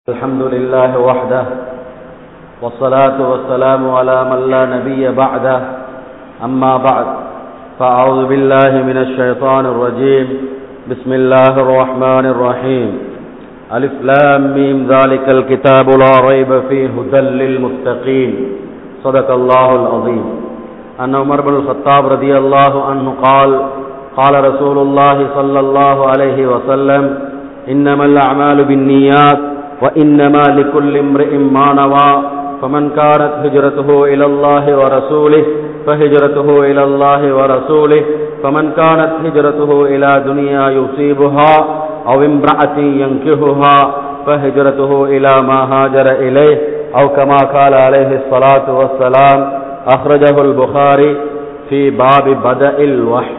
الحمد لله وحده والصلاة والسلام على من لا نبي بعده أما بعد فأعوذ بالله من الشيطان الرجيم بسم الله الرحمن الرحيم ألف لام ميم ذلك الكتاب لا ريب فيه هدى للمتقين صدق الله العظيم أن عمر بن الخطاب رضي الله عنه قال قال رسول الله صلى الله عليه وسلم إنما الأعمال بالنيات وإنما لكل امرئ ما نوى فمن كانت هجرته إلى الله ورسوله فهجرته إلى الله ورسوله فمن كانت هجرته إلى دنيا يصيبها أو امرأة ينكهها فهجرته إلى ما هاجر إليه أو كما قال عليه الصلاة والسلام أخرجه البخاري في باب بدء الوحي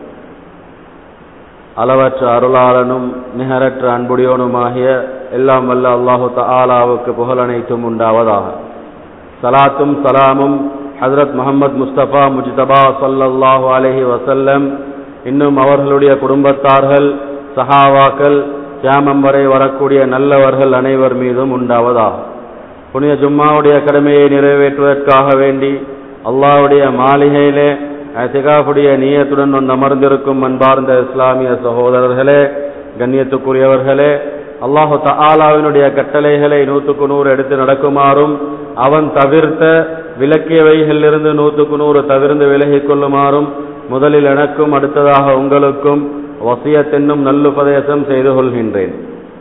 அளவற்ற அருளாளனும் நிகரற்ற அன்புடையோனுமாகிய எல்லாம் வல்ல அல்லாஹு தஆலாவுக்கு புகழனைத்தும் உண்டாவதாக சலாத்தும் சலாமும் ஹசரத் முகமது முஸ்தபா முஜ்தபா சல்லல்லாஹு அலஹி வசல்லம் இன்னும் அவர்களுடைய குடும்பத்தார்கள் சஹாவாக்கள் கியாமம் வரை வரக்கூடிய நல்லவர்கள் அனைவர் மீதும் உண்டாவதாக புனித ஜும்மாவுடைய கடமையை நிறைவேற்றுவதற்காக வேண்டி அல்லாஹுடைய மாளிகையிலே அத்திகாஃபுடைய நீயத்துடன் வந்து அமர்ந்திருக்கும் அன்பார்ந்த இஸ்லாமிய சகோதரர்களே கண்ணியத்துக்குரியவர்களே அல்லாஹு தஆலாவினுடைய கட்டளைகளை நூற்றுக்கு நூறு எடுத்து நடக்குமாறும் அவன் தவிர்த்த விலக்கியவைகளிலிருந்து நூற்றுக்கு நூறு தவிர்ந்து விலகிக் கொள்ளுமாறும் முதலில் எனக்கும் அடுத்ததாக உங்களுக்கும் வசியத்தென்னும் நல்லுபதேசம் செய்து கொள்கின்றேன்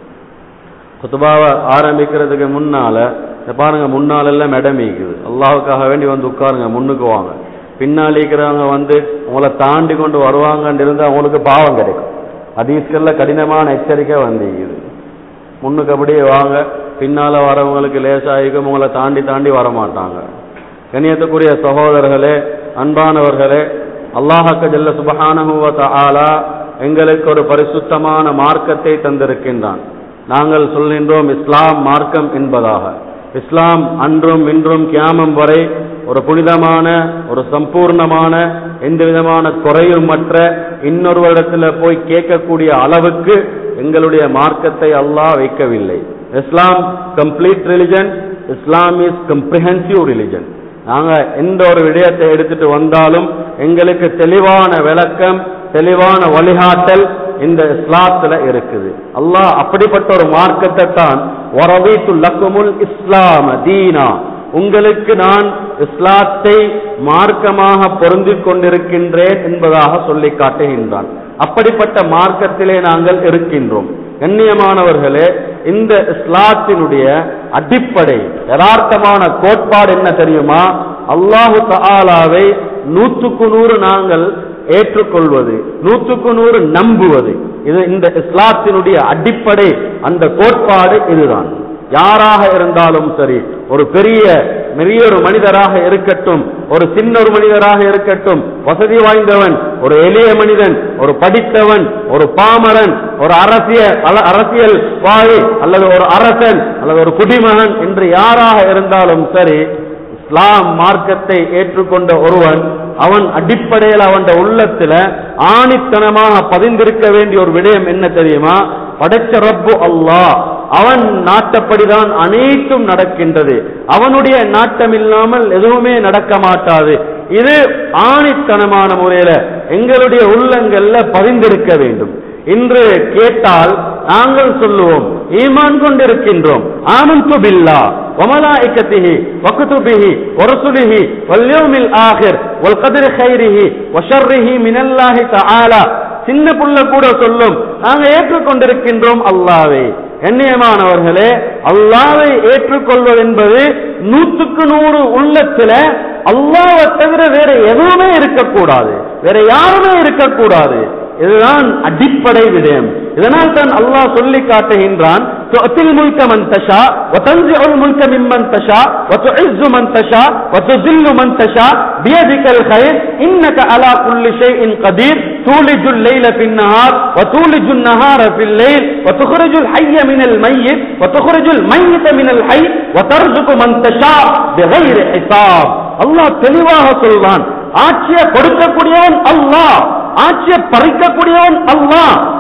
குத்துபாவை ஆரம்பிக்கிறதுக்கு முன்னால பாருங்க முன்னால எல்லாம் இடம் இருக்குது அல்லாஹுக்காக வேண்டி வந்து உட்காருங்க முன்னுக்கு வாங்க பின்னால் இருக்கிறவங்க வந்து உங்களை தாண்டி கொண்டு வருவாங்கன்னு இருந்தால் அவங்களுக்கு பாவம் கிடைக்கும் அதீஸ்கல்ல கடினமான எச்சரிக்கை வந்திருக்குது முன்னுக்கு அப்படியே வாங்க பின்னால வரவங்களுக்கு லேசாயிக்கும் உங்களை தாண்டி தாண்டி வரமாட்டாங்க கண்ணியத்துக்குரிய சகோதரர்களே அன்பானவர்களே அல்லாஹக்க ஜல்ல சுபஹானஹுவ ஆலா எங்களுக்கு ஒரு பரிசுத்தமான மார்க்கத்தை தந்திருக்கின்றான் நாங்கள் சொல்கின்றோம் இஸ்லாம் மார்க்கம் என்பதாக இஸ்லாம் அன்றும் இன்றும் கியாமம் வரை ஒரு புனிதமான ஒரு சம்பூர்ணமான எந்த விதமான குறையும் மற்ற இன்னொருவரிடத்துல போய் கேட்கக்கூடிய அளவுக்கு எங்களுடைய மார்க்கத்தை அல்லாஹ் வைக்கவில்லை Islam complete religion Islam is comprehensive religion நாங்க எந்த ஒரு விடயத்தை எடுத்துட்டு வந்தாலும் எங்களுக்கு தெளிவான விளக்கம் தெளிவான வழிகாட்டல் இந்த இஸ்லாத்துல இருக்குது அல்லாஹ் அப்படிப்பட்ட ஒரு மார்க்கத்தை தான் வரவீத்து லக்குமுல் இஸ்லாம தீனா உங்களுக்கு நான் இஸ்லாத்தை மார்க்கமாக பொருந்திக் கொண்டிருக்கின்றேன் என்பதாக சொல்லி காட்டுகின்றான் அப்படிப்பட்ட மார்க்கத்திலே நாங்கள் இருக்கின்றோம் கண்ணியமானவர்களே இந்த இஸ்லாத்தினுடைய அடிப்படை யதார்த்தமான கோட்பாடு என்ன தெரியுமா அல்லாஹு தாலாவை நூற்றுக்கு நூறு நாங்கள் ஏற்றுக்கொள்வது நூற்றுக்கு நூறு நம்புவது இது இந்த இஸ்லாத்தினுடைய அடிப்படை அந்த கோட்பாடு இதுதான் யாராக இருந்தாலும் சரி ஒரு பெரிய பெரிய ஒரு மனிதராக இருக்கட்டும் ஒரு சின்ன ஒரு மனிதராக இருக்கட்டும் வசதி வாய்ந்தவன் ஒரு எளிய மனிதன் ஒரு படித்தவன் ஒரு பாமரன் ஒரு அரசியல் அரசியல் வாழி அல்லது ஒரு அரசன் அல்லது ஒரு குடிமகன் என்று யாராக இருந்தாலும் சரி இஸ்லாம் மார்க்கத்தை ஏற்றுக்கொண்ட ஒருவன் அவன் அடிப்படையில் அவன் உள்ளத்துல ஆணித்தனமாக பதிந்திருக்க வேண்டிய ஒரு விடயம் என்ன தெரியுமா படைச்ச ரப்பு அல்லாஹ் அவன் நாட்டப்படிதான் அனைத்தும் நடக்கின்றது அவனுடைய நாட்டம் இல்லாமல் எதுவுமே நடக்க மாட்டாது இது ஆணித்தனமான முறையில எங்களுடைய உள்ளங்கள்ல பதிந்திருக்க வேண்டும் இன்று கேட்டால் நாங்கள் சொல்லுவோம் ஈமான் கொண்டிருக்கின்றோம் ஆமந்து பில்லா وملائكته وكتبه ورسله واليوم الآخر والقدر خيره وشره من الله تعالى சின்ன புள்ள கூட சொல்லும் நாங்க ஏற்றுக்கொண்டிருக்கின்றோம் அல்லாவே கண்ணியமானவர்களே அல்லாவை ஏற்றுக்கொள்வது என்பது நூற்றுக்கு நூறு உள்ளத்துல அல்லாவை தவிர வேற எதுவுமே இருக்கக்கூடாது வேற யாருமே இருக்கக்கூடாது இதுதான் அடிப்படை விடயம் இதனால் தான் அல்லாஹ் சொல்லி காட்டுகின்றான் تؤتي الملك من تشاء وتنزع الملك ممن تشاء وتعز من تشاء وتذل من تشاء بيدك الخير انك على كل شيء قدير تولج الليل في النهار وتولج النهار في الليل وتخرج الحي من الميت وتخرج الميت من الحي وترزق من تشاء بغير حساب الله தெளிவாக சொல்வான் ஆட்சியை கொடுக்கக்கூடியவன் அல்லாஹ் ஆட்சியை பறிக்கக்கூடியவன் அல்லாஹ்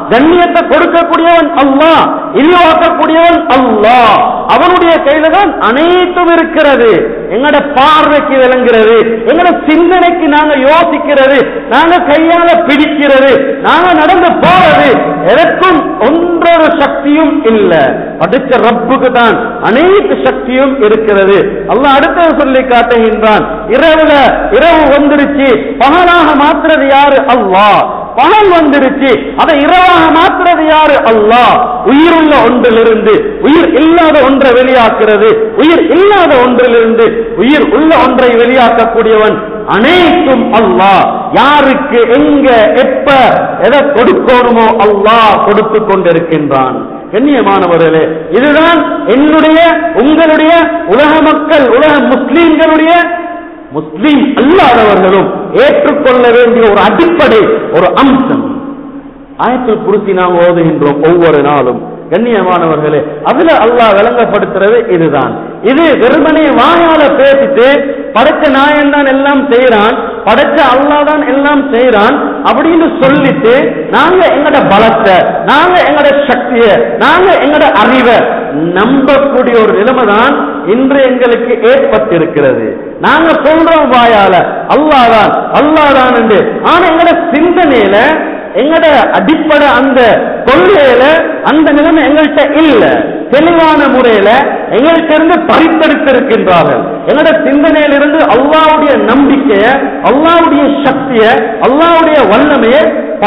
கண்ணியத்தை கொடுக்கக்கூடியவன் அல்லாஹ் இழிவாக்கக்கூடியவன் அல்லாஹ் அவனுடைய கையில தான் அனைத்தும் இருக்கிறது எங்கட பார்வைக்கு விளங்குறது எங்கட சிந்தனைக்கு நாங்க யோசிக்கிறது நாங்க கையால பிடிக்கிறது நாங்க நடந்து போறது எதற்கும் ஒன்றொரு சக்தியும் இல்ல படிச்ச ரப்புக்கு தான் அனைத்து சக்தியும் இருக்கிறது அல்லாஹ் அடுத்தது சொல்லி காட்டுகின்றான் இரவுல இரவு வந்துருச்சு பகலாக மாத்துறது யாரு அல்லாஹ் பகல் வந்துருச்சு அதை இரவாக மாத்துறது யாரு அல்லாஹ் உயிருள்ள ஒன்றிலிருந்து உயிர் இல்லாத ஒன்றை வெளியாக்குறது உயிர் இல்லாத ஒன்றிலிருந்து உயிர் உள்ள ஒன்றை வெளியாக்கக்கூடியவன் அனைத்தும் அல்லாஹ் யாருக்கு எங்க எப்ப எதை கொடுக்கணுமோ அல்லாஹ் கொடுத்து கொண்டிருக்கின்றான் கண்ணியமானவர்களே இதுதான் என்னுடைய உங்களுடைய உலக மக்கள் உலக முஸ்லீம்களுடைய முஸ்லீம் அல்லாதவர்களும் ஏற்றுக்கொள்ள வேண்டிய ஒரு அடிப்படை ஒரு அம்சம் ஆயத்தில் குறித்து நாம் ஓதுகின்றோம் ஒவ்வொரு நாளும் கண்ணியமானவர்களே அதுல அல்லாஹ் விளங்கப்படுத்துறது இதுதான் இது வெறுமனே வாயால பேசிட்டு படைச்ச நாயன் தான் எல்லாம் செய்யறான் படைச்ச அல்லாஹ் தான் எல்லாம் செய்யறான் அப்படின்னு சொல்லிட்டு நாங்க எங்கட பலத்தை நாங்க எங்கட சக்திய நாங்க எங்கட அறிவை நம்பக்கூடிய ஒரு நிலைமை தான் இன்று எங்களுக்கு ஏற்பட்டிருக்கிறது நாங்க சொல்றோம் வாயால அல்லாதான் அல்லாதான் என்று ஆனா எங்கட சிந்தனையில எங்கட அடிப்படை அந்த கொள்கையில அந்த நிலைமை எங்கள்கிட்ட இல்ல தெளிவான முறையில எங்கள்கிட்ட இருந்து பறித்தெடுத்திருக்கின்றார்கள் எங்கட சிந்தனையிலிருந்து அல்லாவுடைய நம்பிக்கைய அல்லாவுடைய சக்திய அல்லாவுடைய வல்லமையை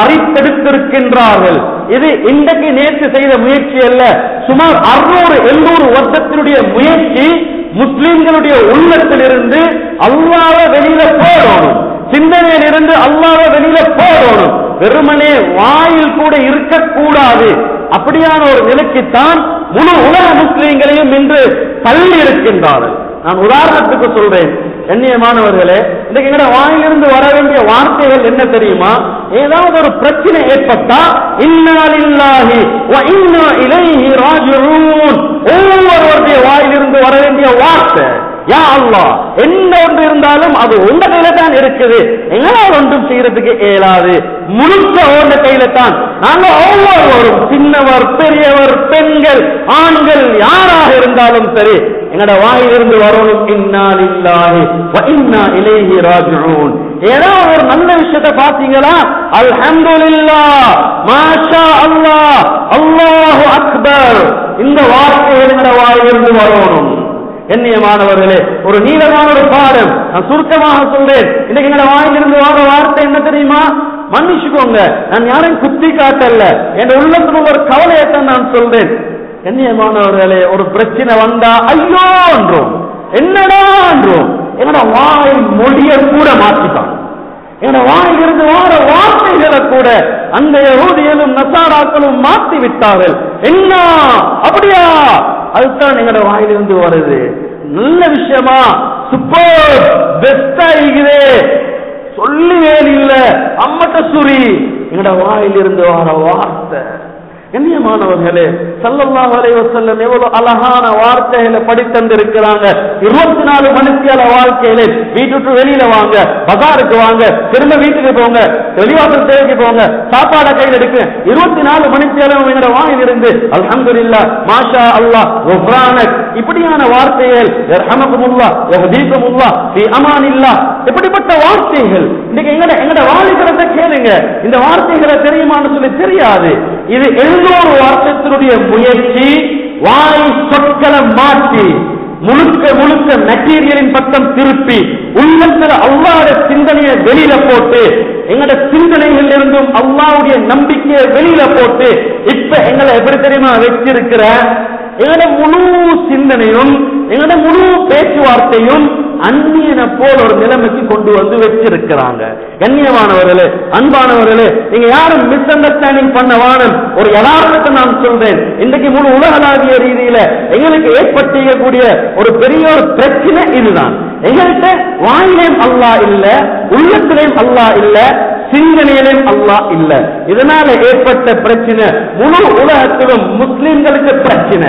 பறித்தெடுத்திருக்கின்றார்கள் இது இன்றைக்கு நேற்று செய்த முயற்சி அல்ல சுமார் அறுநூறு எழுநூறு வருஷத்தினுடைய முயற்சி முஸ்லிம்களுடைய உள்ளத்திலிருந்து அல்லாவை வெளியில போடணும் சிந்தனையிலிருந்து அல்லாவை வெளியில போடணும் வெறுமனே வாயில் கூட இருக்கக்கூடாது அப்படியான ஒரு நிலைக்குத்தான் முழு உலக முஸ்லீம்களையும் இன்று தள்ளி இருக்கின்றார்கள் நான் உதாரணத்துக்கு சொல்றேன் கண்ணியமானவர்களே இன்னைக்கு எங்கட வாயிலிருந்து வர வேண்டிய வார்த்தைகள் என்ன தெரியுமா ஏதாவது ஒரு பிரச்சனை ஏற்பட்டா இன்னாலில்லாஹி வ இன்னா இலைஹி ராஜிஊன் ஒவ்வொருவருடைய வாயிலிருந்து வர வேண்டிய வார்த்தை யா அல்லாஹ் என்ன ஒன்று இருந்தாலும் அது உங்க கையில தான் இருக்குது எங்களால் ஒன்றும் செய்யறதுக்கு இயலாது முழுக்க உங்க கையில தான் நாங்க ஒவ்வொருவரும் சின்னவர் பெரியவர் பெண்கள் ஆண்கள் யாராக இருந்தாலும் சரி எங்கட வாயிலிருந்து வரணும் இன்னா லில்லாஹி வ இன்னா இலைஹி ராஜிஊன் ஏதாவது ஒரு நல்ல விஷயத்தை பாத்தீங்களா அல்ஹம்துலில்லாஹ் மாஷா அல்லாஹ் அல்லாஹு அக்பர் இந்த வார்த்தைகள் எங்கட வாயிலிருந்து வரணும் கண்ணியமானவர்களே ஒரு நீளமான ஒரு பாடம் நான் சுருக்கமாக சொல்றேன் இன்னைக்கு எங்களோட வாயிலிருந்து வர வார்த்தை என்ன தெரியுமா மன்னிச்சுக்கோங்க நான் யாரையும் குத்தி காட்டல என் உள்ளத்துல ஒரு கவலையத்தான் நான் சொல்றேன் கண்ணியமானவர்களே ஒரு பிரச்சனை வந்தா ஐயோ என்றோம் என்னடா என்றோம் என்னோட வாய் மொழிய கூட மாற்றிப்பான் என்னோட வாயிலிருந்து வார வார்த்தைகளை கூட அந்த யகூதியலும் நசாராக்களும் மாற்றி விட்டார்கள் என்ன அப்படியா அதுதான் எங்களோட வாயிலிருந்து வருது நல்ல விஷயமா சூப்பர் பெஸ்டா இருக்குது சொல்லி வேல் இல்ல அம்மட்ட சுரி எங்களோட வாயிலிருந்து வர வார்த்தை கண்ணியமானவர்களே சல்லல்லாஹு அலைஹி வஸல்லம் எவ்வளவு அழகான வார்த்தைகளை படித்தந்திருக்கிறாங்க இருபத்தி நாலு மணித்தியால வாழ்க்கையில வீட்டு விட்டு வெளியில வாங்க பஜாருக்கு வாங்க திரும்ப வீட்டுக்கு போங்க வெளிவாசல் தேவைக்கு போங்க சாப்பாட கையில் எடுக்க இருபத்தி நாலு மணித்தியாலும் எங்களோட வாயில் இருந்து அல்ஹம்துலில்லா மாஷா அல்லாஹ் குஃப்ரானக் இப்படியான வார்த்தைகள் யர்ஹமகுமுல்லா யஹ்தீகுமுல்லா ஃபீ அமானில்லா இப்படிப்பட்ட வார்த்தைகள் இன்னைக்கு எங்கட எங்கட வாலிபரத்தை கேளுங்க இந்த வார்த்தைகளை தெரியுமான்னு சொல்லி தெரியாது இது எழுநூறு வருஷத்தினுடைய முயற்சி வாய் சொற்களை மாற்றி முழுக்க முழுக்க மெட்டீரியலின் பக்கம் திருப்பி உள்ளத்துல அல்லாத சிந்தனையை வெளியில போட்டு எங்கட சிந்தனைகள் இருந்தும் அல்லாவுடைய நம்பிக்கையை வெளியில போட்டு இப்ப எங்களை எப்படி தெரியுமா வச்சிருக்கிற எங்கட முழு சிந்தனையும் எங்கட முழு பேச்சுவார்த்தையும் அந்நியனை போல் ஒரு நிலைமைக்கு கொண்டு வந்து வச்சிருக்கிறாங்க கண்ணியமானவர்களே அன்பானவர்களே நீங்க யாரும் மிஸ் அண்டர்ஸ்டாண்டிங் பண்ண வானம் ஒரு யதார்த்தத்தை நான் சொல்றேன் இன்றைக்கு முழு உலகளாவிய ரீதியில எங்களுக்கு ஏற்பட்டிருக்கக்கூடிய ஒரு பெரிய ஒரு பிரச்சனை இதுதான் எங்கள்கிட்ட வாயிலையும் அல்லா இல்ல உள்ளத்திலையும் அல்லா இல்ல சிந்தனையிலும் அல்லாஹ் இல்ல இதனால ஏற்பட்ட பிரச்சனை முழு உலகத்திலும் முஸ்லிம்களுக்கு பிரச்சனை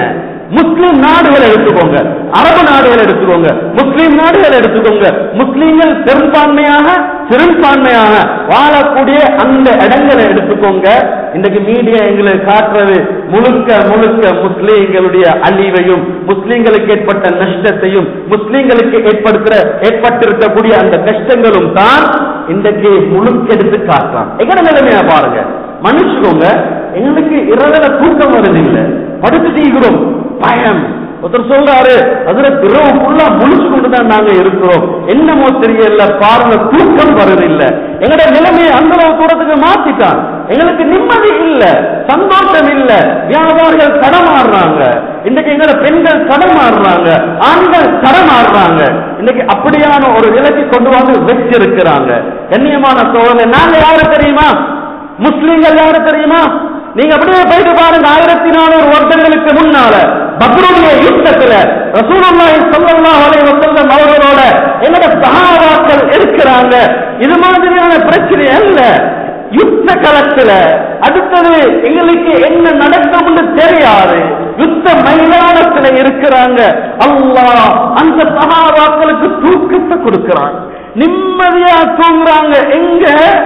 முஸ்லிம் நாடுகள் எடுத்துக்கோங்க அரபு நாடுகள் எடுத்துக்கோங்க முஸ்லிம் நாடுகள் எடுத்துக்கோங்க முஸ்லிம்கள் பெரும்பான்மையாக சிறுபான்மையாக வாழக்கூடிய அந்த இடங்களை எடுத்துக்கோங்க இன்றைக்கு மீடியா எங்களுக்கு காட்டுறது முழுக்க முழுக்க முஸ்லிம்களுடைய அழிவையும் முஸ்லிம்களுக்கு ஏற்பட்ட நஷ்டத்தையும் முஸ்லிம்களுக்கு ஏற்படுத்துற ஏற்பட்டிருக்கக்கூடிய அந்த கஷ்டங்களும் தான் இன்றைக்கு முழுக்க எடுத்து காட்டுறான் எங்கட நிலைமையா பாருங்க மன்னிச்சுக்கோங்க எங்களுக்கு இரவுல தூக்கம் வருது இல்ல படுத்து தீக்கிறோம் பயம் ஒருத்தர் சொல்றாரு அதுல இரவு ஃபுல்லா முழிச்சு கொண்டுதான் நாங்க இருக்கிறோம் என்னமோ தெரியல பாருங்க தூக்கம் வருதில்ல எங்கட நிலைமையை அந்த அளவு தூரத்துக்கு மாத்திட்டான் எங்களுக்கு நிம்மதி இல்ல சந்தோஷம் இல்ல வியாபாரிகள் தடமாறுறாங்க இன்னைக்கு எங்கட பெண்கள் தடமாறுறாங்க ஆண்கள் தடமாறுறாங்க இன்னைக்கு அப்படியான ஒரு நிலைக்கு கொண்டு வந்து வச்சிருக்கிறாங்க கண்ணியமான சோழனை நாங்க யாரு தெரியுமா முஸ்லிம்கள் யாரு தெரியுமா நீங்க அப்படியே போயிட்டு பாருங்க ஆயிரத்தி நானூறு வருடங்களுக்கு முன்னால பக்ருடைய யுத்தத்துல ரசூலுல்லாஹி ஸல்லல்லாஹு அலைஹி வஸல்லம் அவர்களோட என்னோட சஹாபாக்கள் இருக்கிறாங்க இது மாதிரியான பிரச்சனை அல்ல யுத்த களத்துல அடுத்தது எங்களுக்கு என்ன நடக்கும்னு தெரியாது யுத்த மைதானத்துல இருக்கிறாங்க அல்லாஹ் அந்த சஹாபாக்களுக்கு தூக்கத்தை கொடுக்கிறான் நிம்மதியா தூங்குறாங்க எங்க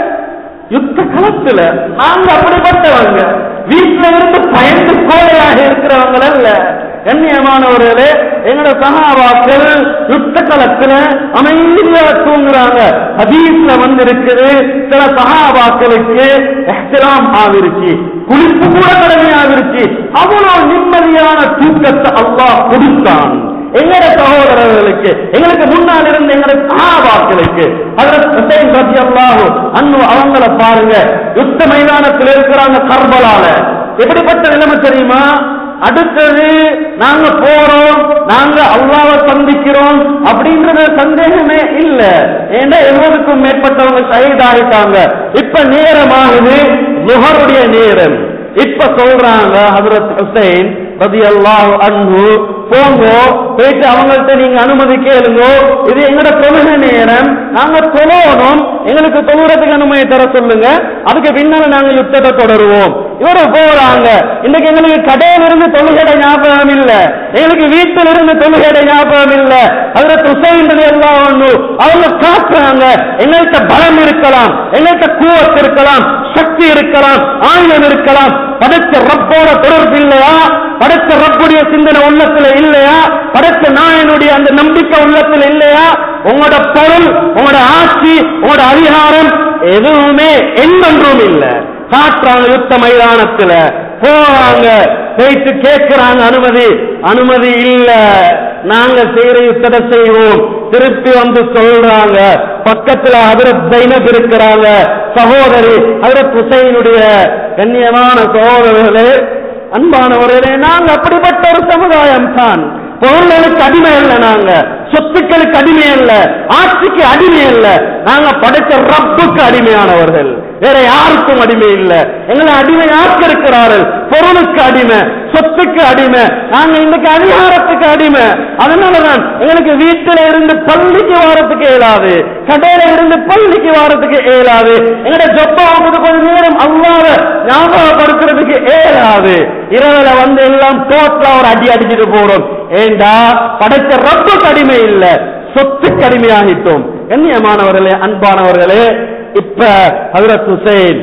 யுத்த களத்துல நாங்க அப்படிப்பட்டவங்க வீட்டுல இருந்து பயந்து கோழையாக இருக்கிறவங்க அல்ல கண்ணியமானவர்களே எங்களோட சகாபாக்கள் யுத்த களத்துல அமைதியா தூங்குறாங்க ஹதீஸ்ல வந்து இருக்குது சில சகாபாக்களுக்கு எஹ்திராம் ஆவிருச்சு குளிப்பு கூட கடமையாவிருச்சு அவ்வளவு நிம்மதியான தூக்கத்தை அல்லாஹ் கொடுத்தான் எங்கட சகோதரர்களுக்கு எங்களுக்கு முன்னால் இருந்த எங்கட சகாபாக்களுக்கு ஹஜரத் ஹுசைன் ரலியல்லாஹு அன்ஹு அவங்கள பாருங்க யுத்த மைதானத்தில் இருக்கிறாங்க கர்பலால எப்படிப்பட்ட நிலைமை தெரியுமா அடுத்தது நாங்க போறோம் நாங்க அல்லாவை சந்திக்கிறோம் அப்படின்றது சந்தேகமே இல்ல ஏன்னா எழுபதுக்கும் மேற்பட்டவங்க ஷஹீத் ஆகிட்டாங்க இப்ப நேரமாகுது லுஹருடைய நேரம் இப்ப சொல்றாங்க ஹஜரத் ஹுசைன் ரதியல்லாஹு அன்ஹு போங்க போயிட்டு அவங்கள்ட்ட நீங்க அனுமதி கேளுங்க இது எங்கட தொழுகை நேரம் நாங்க தொழணும் எங்களுக்கு தொழுறதுக்கு அனுமதி தர சொல்லுங்க அதுக்கு பின்னால நாங்க யுத்தத்தை தொடருவோம் இவரு போறாங்க இன்னைக்கு எங்களுக்கு கடையில இருந்து தொழுகை ஞாபகம் இல்ல எங்களுக்கு வீட்டில இருந்து தொழுகை ஞாபகம் இல்ல அதுல துசைன்றது எல்லாம் ஒண்ணு அவங்க காட்டுறாங்க எங்கள்கிட்ட பலம் இருக்கலாம் எங்கள்கிட்ட கூவத்து இருக்கலாம் சக்தி இருக்கலாம் ஆயுதம் இருக்கலாம் படைச்ச ரப்போட தொடர்பு இல்லையா படைச்ச ரப்புடைய சிந்தனை உள்ளத்துல இல்லையா படைச்ச நாயனுடைய அந்த நம்பிக்கை உள்ளத்துல இல்லையா உங்களோட பொருள் உங்களோட ஆட்சி உங்களோட அதிகாரம் எதுவுமே எண்ணொன்றும் இல்ல காட்டுறாங்க யுத்த மைதானத்துல போறாங்க போயிட்டு கேட்கிறாங்க அனுமதி அனுமதி இல்ல நாங்க செய்யற யுத்தத்தை செய்வோம் திருப்பி வந்து சொல்றாங்க பக்கத்துல ஹதரத் ஜைனப் இருக்கிறாங்க சகோதரி ஹதரத் ஹுசைனுடைய கண்ணியமான சகோதரர்களே அன்பானவர்களே நாங்க அப்படிப்பட்ட ஒரு சமுதாயம் தான் பொருளுக்கு அடிமை அல்ல நாங்க சொத்துக்களுக்கு அடிமை அல்ல ஆட்சிக்கு அடிமை அல்ல நாங்க படைச்ச ரப்புக்கு அடிமையானவர்கள் வேற யாருக்கும் அடிமை இல்ல எங்களை அடிமை இருக்கிறார்கள் பொருளுக்கு அடிமை சொத்துக்கு அடிமை நாங்க இன்னைக்கு அதிகாரத்துக்கு அடிமை அதனாலதான் எங்களுக்கு வீட்டில இருந்து பள்ளிக்கு வாரத்துக்கு இயலாது கடையில இருந்து பள்ளிக்கு வாரத்துக்கு இயலாது எங்கட ஜப்பாவுக்கு கொஞ்ச நேரம் அல்லாத ஞாபகப்படுத்துறதுக்கு இயலாது இரவுல வந்து எல்லாம் டோட்டலா ஒரு அடி அடிச்சுட்டு போறோம் ஏண்டா படைச்ச ரப்புக்கு அடிமை இல்ல சொத்துக்கு அடிமையாகிட்டோம் கண்ணியமானவர்களே அன்பானவர்களே இப்ப ஹதரத் ஹுசைன்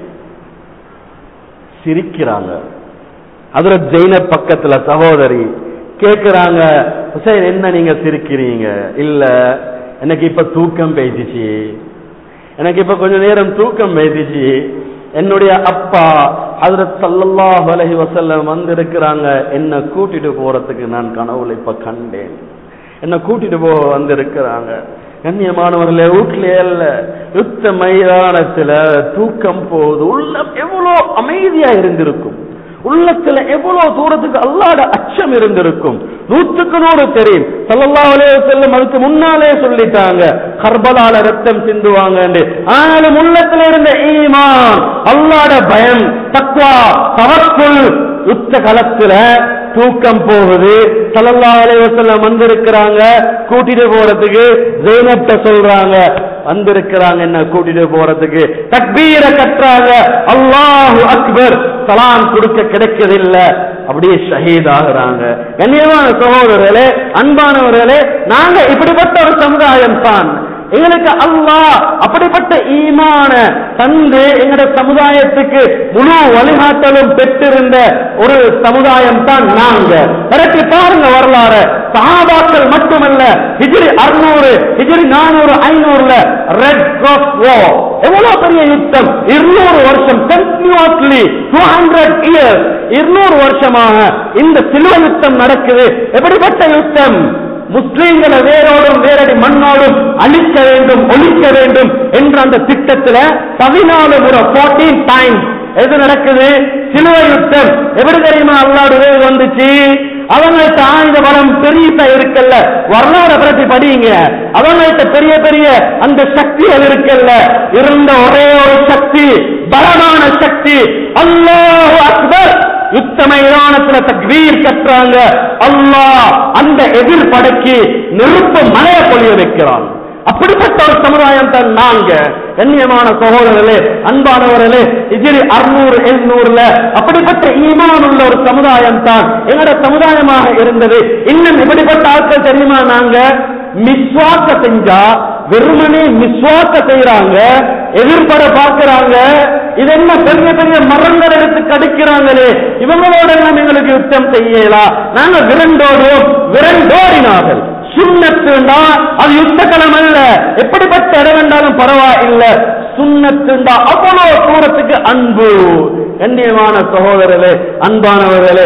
சிரிக்கிறாங்க ஹதரத் ஜெயினப் பக்கத்துல சகோதரி கேக்குறாங்க ஹுசைன் என்ன நீங்க சிரிக்கிறீங்க இல்ல எனக்கு இப்ப தூக்கம் பேசிச்சு எனக்கு இப்ப கொஞ்ச நேரம் தூக்கம் பேசிச்சு என்னுடைய அப்பா ஹதரத் சல்லல்லாஹு அலைஹி வஸல்லம் வந்திருக்கிறாங்க என்ன கூட்டிட்டு போறதுக்கு நான் கனவுல இப்ப கண்டேன் என்ன கூட்டிட்டு போக வந்திருக்கிறாங்க கண்ணியமானவர்களே வீட்டிலே அல்ல யுத்த மைதானத்துல தூக்கம் போகுது உள்ளம் எவ்வளவு அமைதியா இருந்திருக்கும் உள்ளத்துல எவ்வளவு தூரத்துக்கு அல்லாட அச்சம் இருந்திருக்கும் நூற்றுக்கு நூறு தெரியும் சல்லல்லாஹு அலைஹி வஸல்லம் அதுக்கு முன்னாலே சொல்லிட்டாங்க கர்பலால ரத்தம் சிந்துவாங்க ஆனாலும் உள்ளத்துல இருந்த ஈமான் அல்லாட பயம் தக்வா தவக்குள் யுத்த களத்துல தூக்கம் போகுது சல்லல்லாஹு அலைஹி வஸல்லம் வந்திருக்கிறாங்க கூட்டிட்டு போறதுக்கு ஜெயினப்ட சொல்றாங்க வந்திருக்கிறாங்க என்ன கூட்டிட்டு போறதுக்கு தக்பீர கட்டுறாங்க அல்லாஹு அக்பர் சலாம் கொடுக்க கிடைக்கதில்ல அப்படியே ஷஹீதாகிறாங்க கண்ணியமான சகோதரர்களே அன்பானவர்களே நாங்க இப்படிப்பட்ட ஒரு சமுதாயம் தான் எங்களுக்கு அல்லாஹ் அப்படிப்பட்ட ஈமான தந்து எங்கட சமுதாயத்துக்கு முழு வழிகாட்டலும் பெற்றிருந்த ஒரு சமுதாயம் தான் நாங்க பிறகு பாருங்க வரலாறு சஹாபாக்கள் மட்டுமல்ல ஹிஜ்ரி அறுநூறு ஹிஜ்ரி நானூறு ஐநூறுல ரெட் கிராஸ் வோ எவ்வளவு பெரிய யுத்தம் இருநூறு வருஷம் கண்டினியூஸ்லி டூ ஹண்ட்ரட் இயர்ஸ் இருநூறு வருஷமாக இந்த சிலுவ யுத்தம் நடக்குது எப்படிப்பட்ட யுத்தம் முஸ்லீம்களை வேரோடும் வேரடி மண்ணோடும் அழிக்க வேண்டும் ஒழிக்க வேண்டும் என்ற அந்த திட்டத்துல பதினாலு முறை போர்டீன் டைம்ஸ் எது நடக்குது சிலுவை யுத்தம் எப்படி தெரியுமா அல்லாடு வேறு வந்துச்சு அவங்கள்ட்ட ஆயுத பலம் பெரிய இருக்கல்ல வரலாறு பற்றி படிங்க அவங்கள்ட்ட பெரிய பெரிய அந்த சக்திகள் இருக்கல்ல இருந்த ஒரே ஒரு சக்தி பலமான சக்தி அல்லாஹ் அக்பர் யுத்த மைதானத்துல தக்வீர் கட்டுறாங்க அல்லாஹ் அந்த எதிர்படைக்கு நெருப்பு மலைய பொழிய வைக்கிறான் அப்படிப்பட்ட ஒரு சமுதாயம் தான் நாங்க கண்ணியமான சகோதரர்களே அன்பானவர்களே இஜிரி அறுநூறு எழுநூறுல அப்படிப்பட்ட ஈமான் உள்ள ஒரு சமுதாயம் தான் எங்களோட சமுதாயமாக இருந்தது இன்னும் இப்படிப்பட்ட ஆட்கள் தெரியுமா நாங்க மிஸ்வாக்க செஞ்சா வெறுமனே மிஸ்வாக்க செய்யறாங்க எதிர்பட பார்க்கிறாங்க இது என்ன பெரிய பெரிய மரங்கள் எடுத்து கடிக்கிறாங்களே இவங்களோட எல்லாம் எங்களுக்கு யுத்தம் செய்யலாம் நாங்க விரண்டோடுவோம் விரண்டோடினார்கள் சுண்ணத்துண்டா அது யுத்த களம் அல்ல எப்படிப்பட்ட இடம் என்றாலும் பரவாயில்லை சுண்ணத்துண்டா அவ்வளவு தூரத்துக்கு அன்பு கண்ணியமான சகோதரர்களே அன்பானவர்களே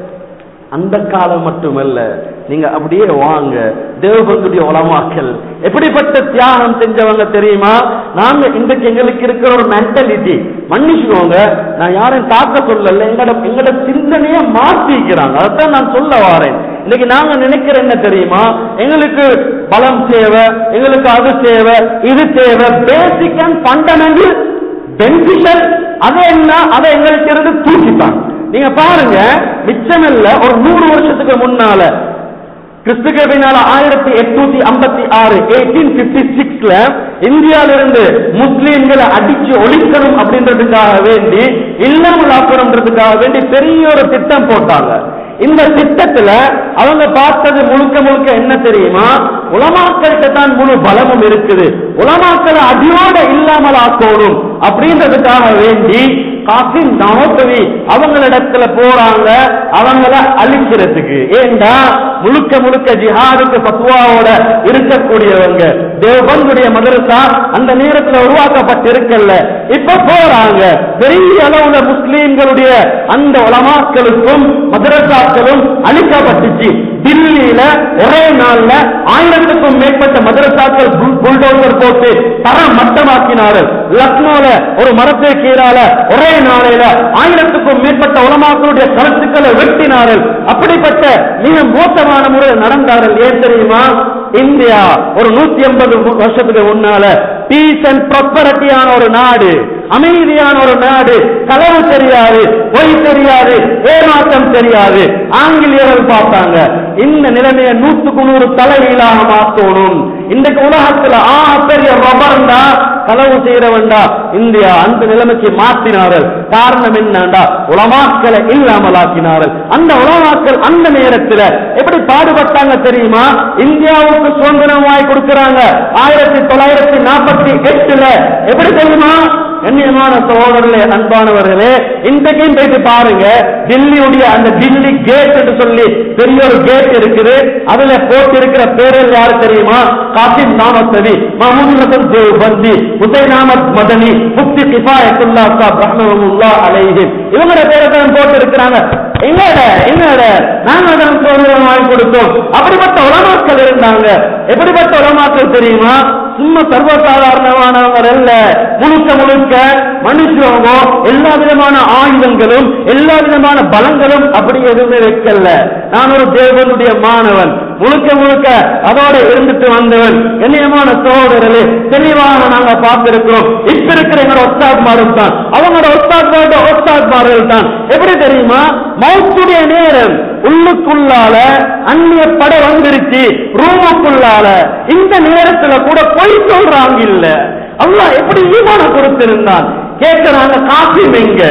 அந்த காலம் மட்டுமல்ல நீங்க அப்படியே வாங்க தேவபந்துடைய உலமாக்கல் எப்படிப்பட்ட தியாகம் செஞ்சவங்க தெரியுமா நாங்க இன்றைக்கு எங்களுக்கு இருக்கிற ஒரு மென்டாலிட்டி மன்னிச்சுக்கோங்க நான் யாரையும் தாக்க சொல்லல எங்கட எங்கட சிந்தனையை மாத்திக்கிறாங்க அதான் நான் சொல்ல வாரேன் இன்னைக்கு நாங்க நினைக்கிற என்ன தெரியுமா எங்களுக்கு பலம் தேவை எங்களுக்கு அது தேவை இது தேவை பேசிக் அண்ட் ஃபண்டமெண்டல் பெனிஃபிஷியல் அதை என்ன அதை எங்களுக்கு இருந்து தூக்கிட்டாங்க நீங்க பாருங்க மிச்சமில்ல ஒரு நூறு வருஷத்துக்கு முன்னால கிறிஸ்துக்கு பின்னால ஆயிரத்தி எட்நூத்தி ஐம்பத்தி ஆறு எயிட்டீன் பிப்டி சிக்ஸ்ல இந்தியாவிலிருந்து முஸ்லீம்களை அடிச்சு ஒழிக்கணும் அப்படின்றதுக்காக வேண்டி இல்லாமல் ஆக்கணும்ன்றதுக்காக வேண்டி பெரிய ஒரு திட்டம் போட்டாங்க இந்த திட்டத்துல அவங்க பார்த்தது முழுக்க முழுக்க என்ன தெரியுமா உலமாக்கள்கிட்ட தான் முழு பலமும் இருக்குது உலமாக்களை அடியோட இல்லாமல் ஆக்கணும் அப்படின்றதுக்காக வேண்டி காசிம் நவோத்தவி அவங்களிடத்துல போறாங்க அவங்கள அழிக்கிறதுக்கு ஏண்டா முழுக்க முழுக்க ஜிஹாதுக்கு பத்துவாவோட இருக்கக்கூடியவங்க தேவபந்துடைய மதரசா அந்த நேரத்துல உருவாக்கப்பட்டிருக்கல்ல இப்ப போறாங்க பெரிய அளவுல முஸ்லீம்களுடைய அந்த உலமாக்களுக்கும் மதரசாக்களும் அழிக்கப்பட்டுச்சு டில்லியில ஒரே நாள்ல ஆயிரத்துக்கும் மேற்பட்ட மதரசாக்கள் புல்- புல்டோசர் போட்டு தரம் மட்டமாக்கினார்கள் லக்னோல ஒரு மரத்தை கீழால ஒரே நாளையில ஆயிரத்துக்கும் மேற்பட்ட உலமாக்களுடைய கருத்துக்களை வெட்டினார்கள் அப்படிப்பட்ட மிக மோசமான முறையில் நடந்தார்கள் ஏன் தெரியுமா இந்தியா ஒரு நூத்தி ஐம்பது வருஷத்துக்கு முன்னால பீஸ் அண்ட் ப்ராப்பரட்டியான ஒரு நாடு அமைதியான ஒரு நாடு களவு தெரியாது பொய் தெரியாது ஏமாற்றம் தெரியாது ஆங்கிலேயர்கள் பார்த்தாங்க இந்த நிலைமையை நூத்துக்கு நூறு தலைகீழாக மாத்தணும் இன்றைக்கு உலகத்துல ஆ பெரிய ரபர்ண்டா களவு செய்யறவன்டா இந்தியா அந்த நிலைமைக்கு மாற்றினார்கள் காரணம் என்னண்டா உலமாக்களை இல்லாமலாக்கினார்கள் அந்த உலமாக்கள் அந்த நேரத்துல எப்படி பாடுபட்டாங்க தெரியுமா இந்தியாவுக்கு சுதந்திரம் வாங்கி கொடுக்கறாங்க ஆயிரத்தி தொள்ளாயிரத்தி நாற்பத்தி எட்டுல எப்படி தெரியுமா கண்ணியமான சகோதரர்களே அன்பானவர்களே இன்றைக்கும் போயிட்டு பாருங்க டில்லியுடைய அந்த டில்லி கேட் என்று சொல்லி பெரிய ஒரு கேட் இருக்குது அதுல போட்டு இருக்கிற பேர்கள் யாரு தெரியுமா காசிம் நாமத்தவி மஹமூத் ரசன் தேவ்பந்தி ஹுசைன் அஹமத் மதனி முஃப்தி கிஃபாயத்துல்லா சாப் ரஹ்மஹுல்லா அலைஹிம் இவங்களோட பேரை தான் போட்டு இருக்கிறாங்க எங்கட எங்கட நாங்க தான் சுதந்திரம் வாங்கி கொடுத்தோம் அப்படிப்பட்ட உலமாக்கள் இருந்தாங்க எப்படிப்பட்ட உலமாக்கள் தெரியுமா சும்மா சர்வசாதாரணமானவங்க அல்ல முழுக்க முழுக்க மனுஷங்க எல்லா விதமான ஆயுதங்களும் எல்லா விதமான பலங்களும் அப்படி எதுவுமே வைக்கல நான் ஒரு தேவனுடைய மாணவன் முழுக்க முழுக்க அதோட இருந்துட்டு வந்தவன் கண்ணியமான சகோதரர்களே தெளிவாக நாங்க பார்த்திருக்கிறோம் இப்ப இருக்கிற எங்களோட ஒஸ்தாத்மாரும் தான் அவங்களோட ஒஸ்தாத்மாரோட ஒஸ்தாத்மார்கள் தான் எப்படி தெரியுமா மௌத்துடைய நேரம் உள்ளுக்குள்ளால அந்நிய பட வந்துருச்சு ரூமுக்குள்ளால இந்த நேரத்துல கூட பொய் சொல்றாங்க இல்ல அல்லாஹ் எப்படி ஈமான கொடுத்திருந்தான் கேட்கிறாங்க காசிம் எங்க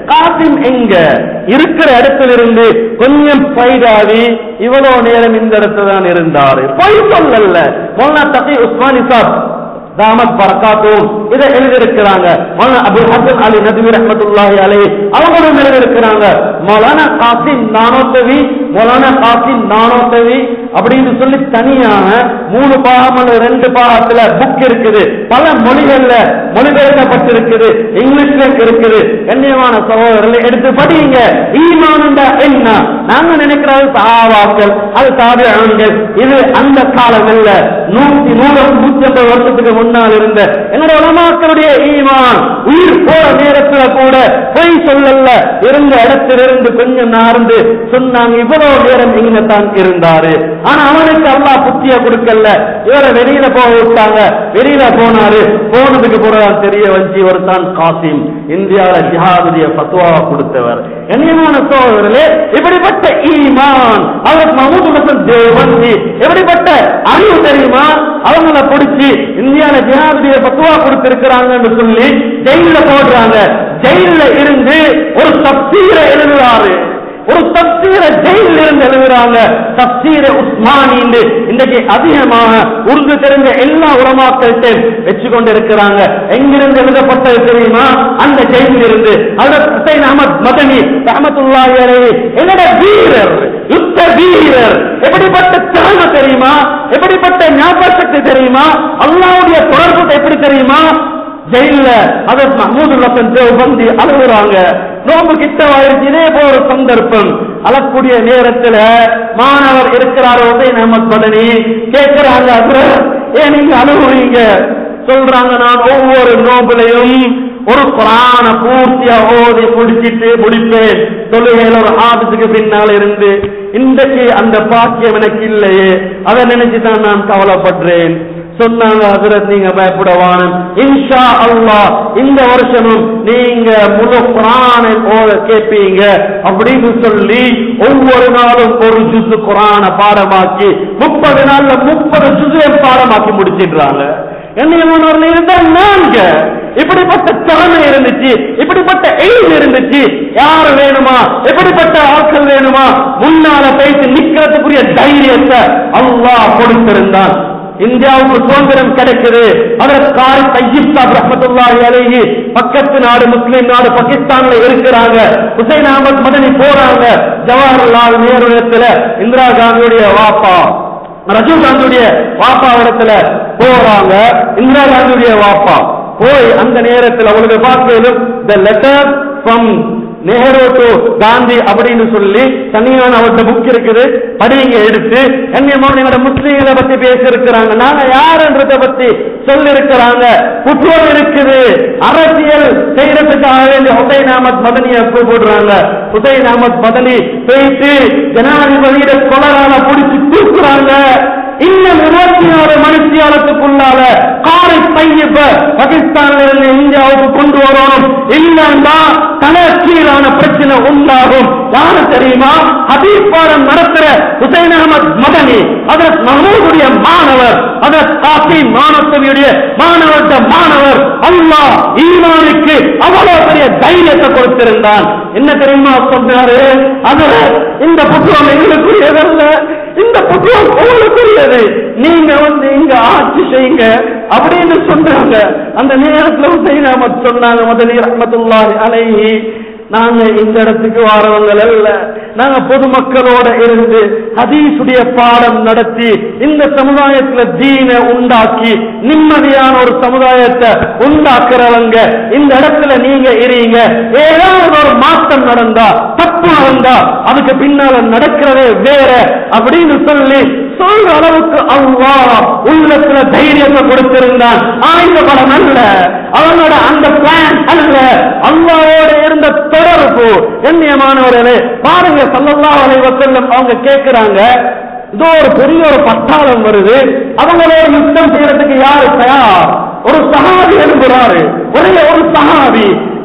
காசிம் எங்க இருக்கிற இடத்துல இருந்து கொஞ்சம் பைடாவி இவ்வளவு நேரம் இந்த இடத்துல தான் இருந்தாரு பொய் சொல்லல மொல்லா தகி உஸ்மானி சாப் தாமத் பரக்காத்தும் இதை எழுதியிருக்கிறாங்க மௌலானா அபுல் ஹசன் அலி நதுவி ரஹமத்துல்லாஹி அலை அவங்களும் எழுதியிருக்கிறாங்க மௌலானா காசிம் நானோத்தவி மௌலானா காசிம் நானோத்தவி அப்படின்னு சொல்லி தனியாக மூணு பாகம் அல்லது ரெண்டு பாகத்துல புக் இருக்குது பல மொழிகள்ல மொழிபெயர்க்கப்பட்டிருக்குது இங்கிலீஷ்ல இருக்குது கண்ணியமான சகோதரர்களை எடுத்து படிங்க ஈமானுண்டா என்ன நாங்க நினைக்கிறது சஹாபாக்கள் அது தாபியான்கள் இது அந்த காலம் இல்ல நூத்தி நூறு நூத்தி ஐம்பது வருஷத்துக்கு முன்னால் இருந்த என்னோட உலமாக்களுடைய ஈமான் உயிர் போற நேரத்துல கூட பொய் சொல்லல இருந்த இடத்திலிருந்து கொஞ்சம் நார்ந்து சொன்னாங்க இவ்வளவு நேரம் இங்க தான் இருந்தாரு ஆனா அவனுக்கு அல்லாஹ் புத்திய கொடுக்கல இவரை வெளியில போக விட்டாங்க வெளியில போனாரு போனதுக்கு பிறகு தெரிய வச்சு இவர் தான் காசிம் இந்தியாவில ஜிஹாதுடைய பத்துவாவை கொடுத்தவர் கண்ணியமான சோதரர்களே இப்படிப்பட்ட ஈமான் அவர் மஹமூது ஹசன் தேவந்தி எப்படிப்பட்ட அறிவு தெரியுமா அவங்கள பிடிச்சி இந்தியால ஜிஹாதுடைய பத்துவா கொடுத்திருக்கிறாங்கன்னு சொல்லி ஜெயில போடுறாங்க ஜெயில இருந்து ஒரு தப்சீரை எழுதுறாரு ஒரு தப்சீர ஜெயிலில் இருந்து எழுதுறாங்க தப்சீர உஸ்மானி இன்றைக்கு அதிகமாக உருது தெரிஞ்ச எல்லா உலமாக்கள்கிட்ட வச்சு கொண்டு இருக்கிறாங்க எங்கிருந்து எழுதப்பட்டது தெரியுமா அந்த ஜெயிலில் இருந்து அதற்கு ஹுசைன் அஹமத் மதனி ரஹமத்துல்லாஹி அலைஹி என்னோட வீரர் யுத்த வீரர் எப்படிப்பட்ட திறமை தெரியுமா எப்படிப்பட்ட ஞாபக சக்தி தெரியுமா அல்லாவுடைய தொடர்பு எப்படி தெரியுமா ஜெயில அதர் மஹமூது ஹசன் தேவபந்தி அழுகுறாங்க நோம்பு கிட்ட ஆயிடுச்சு இதே போல ஒரு சந்தர்ப்பம் அழக்கூடிய நேரத்துல மாணவர் இருக்கிறார் உசைன் அஹமத் பதனி கேட்கிறாங்க அப்புறம் ஏன் நீங்க அழுகுறீங்க சொல்றாங்க நான் ஒவ்வொரு நோம்புலையும் ஒரு குரான பூர்த்தியா ஓதி முடிச்சிட்டு முடிப்பேன் தொழுகையில ஒரு ஆபத்துக்கு பின்னால் இருந்து இன்றைக்கு அந்த பாக்கியம் எனக்கு இல்லையே அதை நினைச்சுதான் நான் கவலைப்படுறேன் சொன்னாங்க ஹசரத் நீங்க பயப்படவான இன்ஷா அல்லாஹ் இந்த வருஷமும் நீங்க முழு குரானை ஓத கேட்பீங்க அப்படின்னு சொல்லி ஒவ்வொரு நாளும் ஒரு ஜுசு குரான பாடமாக்கி முப்பது நாள்ல முப்பது ஜுசு பாடமாக்கி முடிச்சிடுறாங்க என்னையமானவர்கள் இருந்தால் நான்க இப்படிப்பட்ட திறமை இருந்துச்சு இப்படிப்பட்ட எய்ம் இருந்துச்சு யார் வேணுமா எப்படிப்பட்ட ஆட்கள் வேணுமா முன்னால பேசி நிக்கிறதுக்குரிய தைரியத்தை அல்லாஹ் கொடுத்திருந்தான் இந்தியாவுக்கு சுதந்திரம் கிடைக்குது அதற்கு காரி தையீப் சாப் ரஹமத்துல்லாஹி அலைஹி பக்கத்து நாடு முஸ்லிம் நாடு பாகிஸ்தான்ல இருக்கிறாங்க ஹுசைன் அகமது மதனி போறாங்க ஜவஹர்லால் நேரு இடத்துல இந்திரா காந்தியுடைய வாப்பா ரஜீவ் காந்தியுடைய வாப்பா இடத்துல போறாங்க இந்திரா காந்தியுடைய வாப்பா போய் அந்த நேரத்தில் அவங்களுக்கு பார்க்கலும் the letter from Nehru to Gandhi அப்படின்னு சொல்லி தனியான அவர்கிட்ட புக் இருக்குது படிங்க எடுத்து கண்ணியமான எங்களோட முஸ்லீம்களை பத்தி பேச இருக்கிறாங்க நாங்க யாருன்றத பத்தி சொல்லி இருக்கிறாங்க புற்றுவம் இருக்குது அரசியல் செய்யறதுக்காக வேண்டிய ஹுசைன் அஹமத் மதனியை கூப்பிடுறாங்க ஹுசைன் அஹமத் மதனி போயிட்டு ஜனாதிபதியிட கொலரால பிடிச்சு தூக்குறாங்க இன்னும் இருபத்தி ஆறு மணித்தியாலத்துக்குள்ளால காரை பையப்ப பாகிஸ்தான்ல இருந்து இந்தியாவுக்கு கொண்டு வரணும் இல்லைன்னா தலைக்கீழான பிரச்சனை உண்டாகும் யாரு தெரியுமா ஹபீப் பாடம் நடத்துற ஹுசைன் அகமது மதனி அதற்கு மகமூதுடைய மாணவர் அதற்கு காசி மாணவர்களுடைய மாணவர்கிட்ட மாணவர் அல்லாஹ் ஈமானுக்கு அவ்வளவு பெரிய தைரியத்தை கொடுத்திருந்தான் என்ன தெரியுமா சொன்னாரு அது இந்த புத்தகம் எங்களுக்குரியதல்ல இந்த புத்தகம் உங்களுக்குரியது நீங்க வந்து இங்க ஆட்சி செய்யுங்க அப்படின்னு சொன்னாங்க அந்த நேரத்துல ஹுசைன் அஹமத் சொன்னாங்க மதனி ரஹமத்துல்லாஹி அலைஹி நாங்க இந்த இடத்துக்கு வாரவங்க அல்ல நாங்க பொதுமக்களோட இருந்து ஹதீஸுடைய பாடம் நடத்தி இந்த சமுதாயத்துல தீன உண்டாக்கி நிம்மதியான ஒரு சமுதாயத்தை உண்டாக்குறவங்க இந்த இடத்துல நீங்க இருங்க ஏதாவது ஒரு மாற்றம் நடந்தா தப்பு நடந்தா அதுக்கு பின்னால நடக்கிறதே வேற அப்படின்னு சொல்லி சொல்ற அளவுக்கு அல்லாஹ் உள்ளத்துல தைரியத்தை கொடுத்திருந்தான் ஆயுத பலம் அல்ல அவனோட அந்த பிளான் அல்ல அல்லாவோட இருந்த தொடர்பு கண்ணியமானவர்களே பாருங்க சல்லல்லாஹு அலைஹி வஸல்லம் அவங்க கேட்கிறாங்க இதோ ஒரு பெரிய ஒரு பட்டாளம் வருது அவங்களோட யுத்தம் செய்யறதுக்கு யாரு தயார் ஒரு சஹாபி எழுப்புறாரு ஒரே ஒரு சஹாபி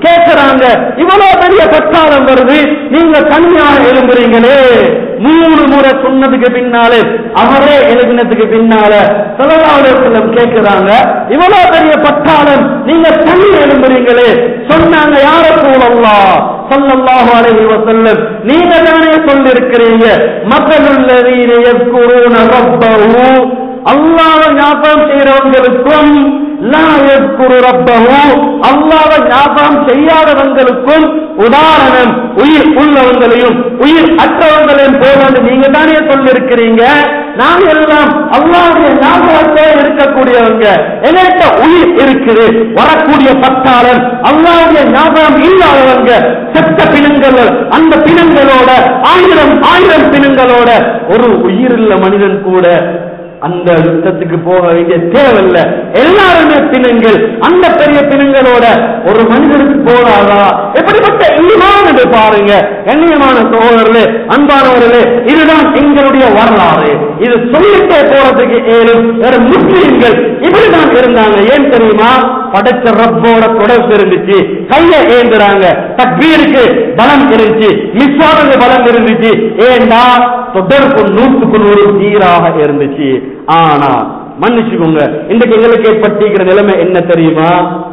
கேட்கிறாங்க இவ்வளவு பெரிய பட்டாளம் வருது நீங்க தனியாக எழும்புறீங்களே மூணு முறை சொன்னதுக்கு பின்னாலே அவரே எழுதினதுக்கு பின்னால செலவாளர்களும் கேட்கிறாங்க இவ்வளவு பெரிய பட்டாளம் நீங்க தனி எழும்புறீங்களே சொன்னாங்க யார போலல்லா சொல்லல்லாஹு அலைஹி வஸல்லம் நீங்க தானே சொல்லிருக்கிறீங்க மக்களுள்ளதீன யஸ்குரூன ரப்பஹு அல்லாஹ்வை ஞாபகம் செய்யறவங்களுக்கும் லா யஸ்குரு ரப்பஹு அல்லாஹ்வை ஞாபகம் செய்யாதவங்களுக்கும் உதாரணம் உயிர் உள்ளவங்களையும் உயிர் அற்றவங்களையும் போல நீங்க தானே சொல்லிருக்கிறீங்க நாங்க எல்லாம் அல்லாவுடைய ஞாபகத்தே இருக்கக்கூடியவங்க என்கிட்ட உயிர் இருக்குது வரக்கூடிய பட்டாளர் அல்லாவுடைய ஞாபகம் இல்லாதவங்க செத்த பிணங்கள் அந்த பிணங்களோட ஆயிரம் ஆயிரம் பிணங்களோட ஒரு உயிருள்ள மனிதன் கூட அந்த யுத்தத்துக்கு போக வேண்டிய தேவையில்லை எல்லாருமே பிணங்கள் அந்த பெரிய பிணங்களோட ஒரு மனிதனுக்கு போறாதா எப்படிப்பட்ட ஈமான் என்று பாருங்க கண்ணியமான சகோதரர்களே அன்பானவர்களே இதுதான் எங்களுடைய வரலாறு இது சொல்லிட்டே போறதுக்கு ஏழும் வேற முஸ்லீம்கள் இப்படிதான் இருந்தாங்க ஏன் தெரியுமா படைச்ச ரப்போட தொடர்பு இருந்துச்சு கைய ஏந்துறாங்க தக்பீருக்கு பலம் இருந்துச்சு மிஸ்வாவுக்கு பலம் இருந்துச்சு ஏண்டா தொடர்பு நூற்றுக்கு நூறு சீராக இருந்துச்சு ஆனா மன்னிச்சுக்கோங்க இன்றைக்கு எங்களுக்கு ஏற்பட்டிருக்கிற நிலைமை என்ன தெரியுமா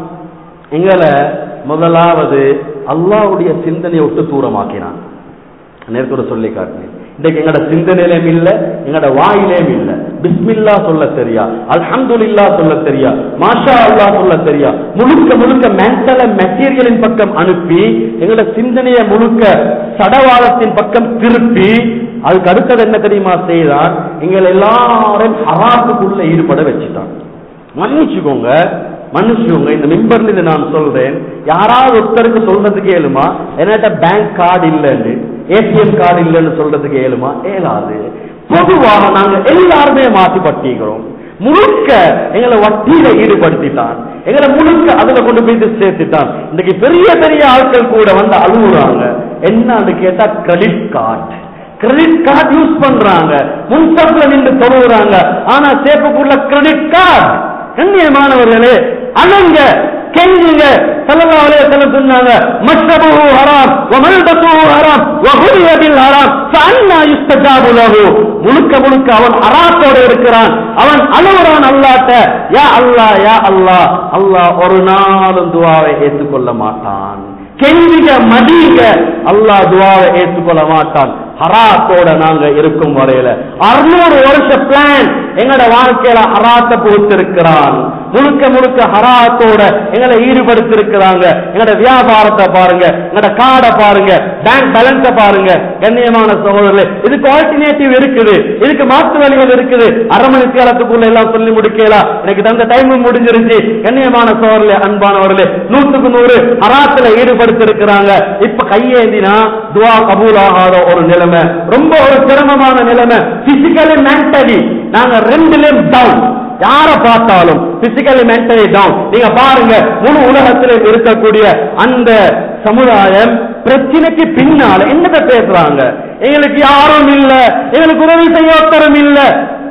எங்களை முதலாவது அல்லாவுடைய சிந்தனையை விட்டு தூரமாக்கினான் நேரத்தோட சொல்லி காட்டினேன் இன்றைக்கு எங்கட சிந்தனையிலும் இல்ல எங்கட வாயிலேயும் இல்ல பிஸ்மில்லா சொல்ல தெரியா அல்ஹம்துலில்லா சொல்ல தெரியா மாஷா அல்லாஹ் சொல்ல தெரியா முழுக்க முழுக்க மென்டல மெட்டீரியலின் பக்கம் அனுப்பி எங்கட சிந்தனையை முழுக்க சடவாளத்தின் பக்கம் திருப்பி அதுக்கு அடுத்தது என்ன தெரியுமா செய்தான் எங்களை எல்லாரும் ஹராத்துக்குள்ள ஈடுபட வச்சுட்டான் மன்னிச்சுக்கோங்க மன்னிச்சுக்கோங்க இந்த மிம்பர்ல இருந்து நான் சொல்றேன் யாராவது ஒருத்தருக்கு சொல்றதுக்கு ஏழுமா என்கிட்ட பேங்க் கார்டு இல்லைன்னு ஏடிஎம் கார்டு இல்லைன்னு சொல்றதுக்கு ஏழுமா ஏலாது பொதுவாக நாங்க எல்லாருமே மாத்தி பட்டிக்கிறோம் முழுக்க எங்களை வட்டியில ஈடுபடுத்திட்டான் எங்களை முழுக்க அதுல கொண்டு போய் சேர்த்துட்டான் இன்னைக்கு பெரிய பெரிய ஆட்கள் கூட வந்து அழுகுறாங்க என்னன்னு கேட்டா credit card credit card use பண்றாங்க முன்சப்ல நின்று தொழுகிறாங்க ஆனா சேப்புக்குள்ள கிரெடிட் கார்டு கண்ணியமானவர்களே அணங்க கெஞ்சுங்க ஸல்லல்லாஹு அலைஹி வஸல்லம் சொன்னாங்க மஷ்ரபுஹு ஹராம் வ மல்பசுஹு ஹராம் வ ஹுரிய பில் ஹராம் ஃபஅன்னா யுஸ்தஜாபு லஹு முழுக்க முழுக்க அவன் ஹராத்தோட இருக்கிறான் அவன் அழுகுறான் அல்லாஹ்ட்ட யா அல்லாஹ் யா அல்லாஹ் அல்லாஹ் ஒரு நாளும் துஆவை ஏற்றுக்கொள்ள மாட்டான் கெஞ்சிக மதிங்க அல்லாஹ் துவாவை ஏற்றுக்கொள்ள மாட்டான் ஹராத்தோட நாங்க இருக்கும் வரையில அறுநூறு வருஷ பிளான் எங்கட வாழ்க்கையில ஹராத்த புகுத்திருக்கிறான் முழுக்க முழுக்க ஹராத்தோட எங்களை ஈடுபடுத்திருக்கிறாங்க எங்கட வியாபாரத்தை பாருங்க எங்கட கார்டை பாருங்க பேங்க் பேலன்ஸ பாருங்க கண்ணியமான சகோதரர்களே இதுக்கு ஆல்டர்னேட்டிவ் இருக்குது இதுக்கு மாற்று வழிகள் இருக்குது அரை மணி காலத்துக்குள்ள எல்லாம் சொல்லி முடிக்கலாம் எனக்கு தந்த டைம் முடிஞ்சிருச்சு கண்ணியமான சோழர்களே அன்பானவர்களே நூற்றுக்கு நூறு ஹராத்துல ஈடுபடுத்திருக்கிறாங்க இப்ப கையேந்தினா துவா கபூல் ஆகாத ஒரு நிலைமை ரொம்ப ஒரு சிரமமான நிலைமை பிசிக்கலி மென்டலி நாங்க ரெண்டுலயும் டவுன் யார பார்த்தாலும் பிசிக்கலி மென்டலி டவுன் நீங்க பாருங்க முழு உலகத்தில் இருக்கக்கூடிய அந்த சமுதாயம் பிரச்சனைக்கு பின்னால என்னத்தை பேசுறாங்க எங்களுக்கு யாரும் இல்ல எங்களுக்கு உதவி செய்ய ஒருத்தரும் இல்ல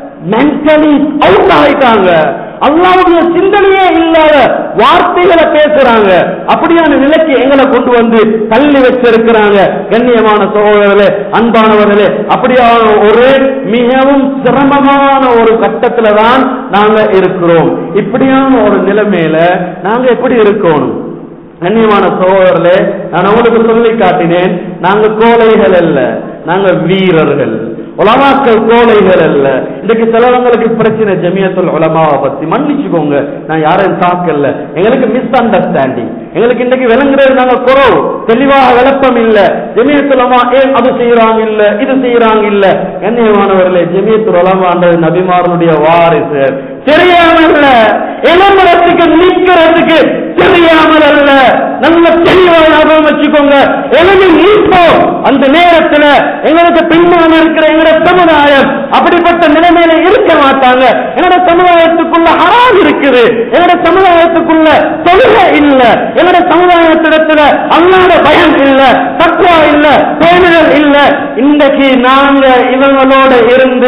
மென்டலி அவுட் ஆயிட்டாங்க அல்லாவுடைய சிந்தனையே இல்லாத வார்த்தைகளை பேசுறாங்க அப்படியான நிலைக்கு எங்களை கொண்டு வந்து தள்ளி வச்சிருக்கிறாங்க கண்ணியமான சகோதரர்களே அன்பானவர்களே அப்படியான ஒரு மிகவும் சிரமமான ஒரு கட்டத்துல தான் நாங்க இருக்கிறோம் இப்படியான ஒரு நிலைமையில நாங்க எப்படி இருக்கணும் கண்ணியமான சகோதரர்களே நான் உங்களுக்கு சொல்லி காட்டினேன் நாங்க கோழைகள் அல்ல நாங்க வீரர்கள் உலமாக்கள் கோழைகள் அல்ல இன்னைக்கு சிலவங்களுக்கு பிரச்சனை ஜமியத்துல் உலமாவை பத்தி மன்னிச்சுக்கோங்க நான் யாரையும் தாக்கல எங்களுக்கு மிஸ் அண்டர்ஸ்டாண்டிங் எங்களுக்கு இன்னைக்கு விளங்குறது நாங்க குறவு தெளிவாக விளப்பம் இல்ல ஜமியத்துல் உலமா ஏன் அது செய்யறாங்க இல்ல இது செய்யறாங்க இல்ல கண்ணியமானவர்களே ஜமியத்துல் உலமான்றது நபிமாரனுடைய வாரிசு தெரியாமல் அல்ல இளம்பரத்துக்கு நிற்கிறதுக்கு தெரியாமல் அல்ல நல்ல தெளிவாக ஞாபகம் வச்சுக்கோங்க எழுதி நீப்போம் அந்த நேரத்துல எங்களுக்கு பின்னால் இருக்கிற எங்களோட சமுதாயம் அப்படிப்பட்ட நிலைமையில இருக்க மாட்டாங்க எங்களோட சமுதாயத்துக்குள்ள ஹராம் இருக்குது எங்களோட சமுதாயத்துக்குள்ள தொழுகை இல்ல எங்களோட சமுதாயத்திடத்துல அல்லாத பயம் இல்ல தக்குவா இல்ல பேணுதல் இல்ல இன்றைக்கு நாங்க இவங்களோட இருந்து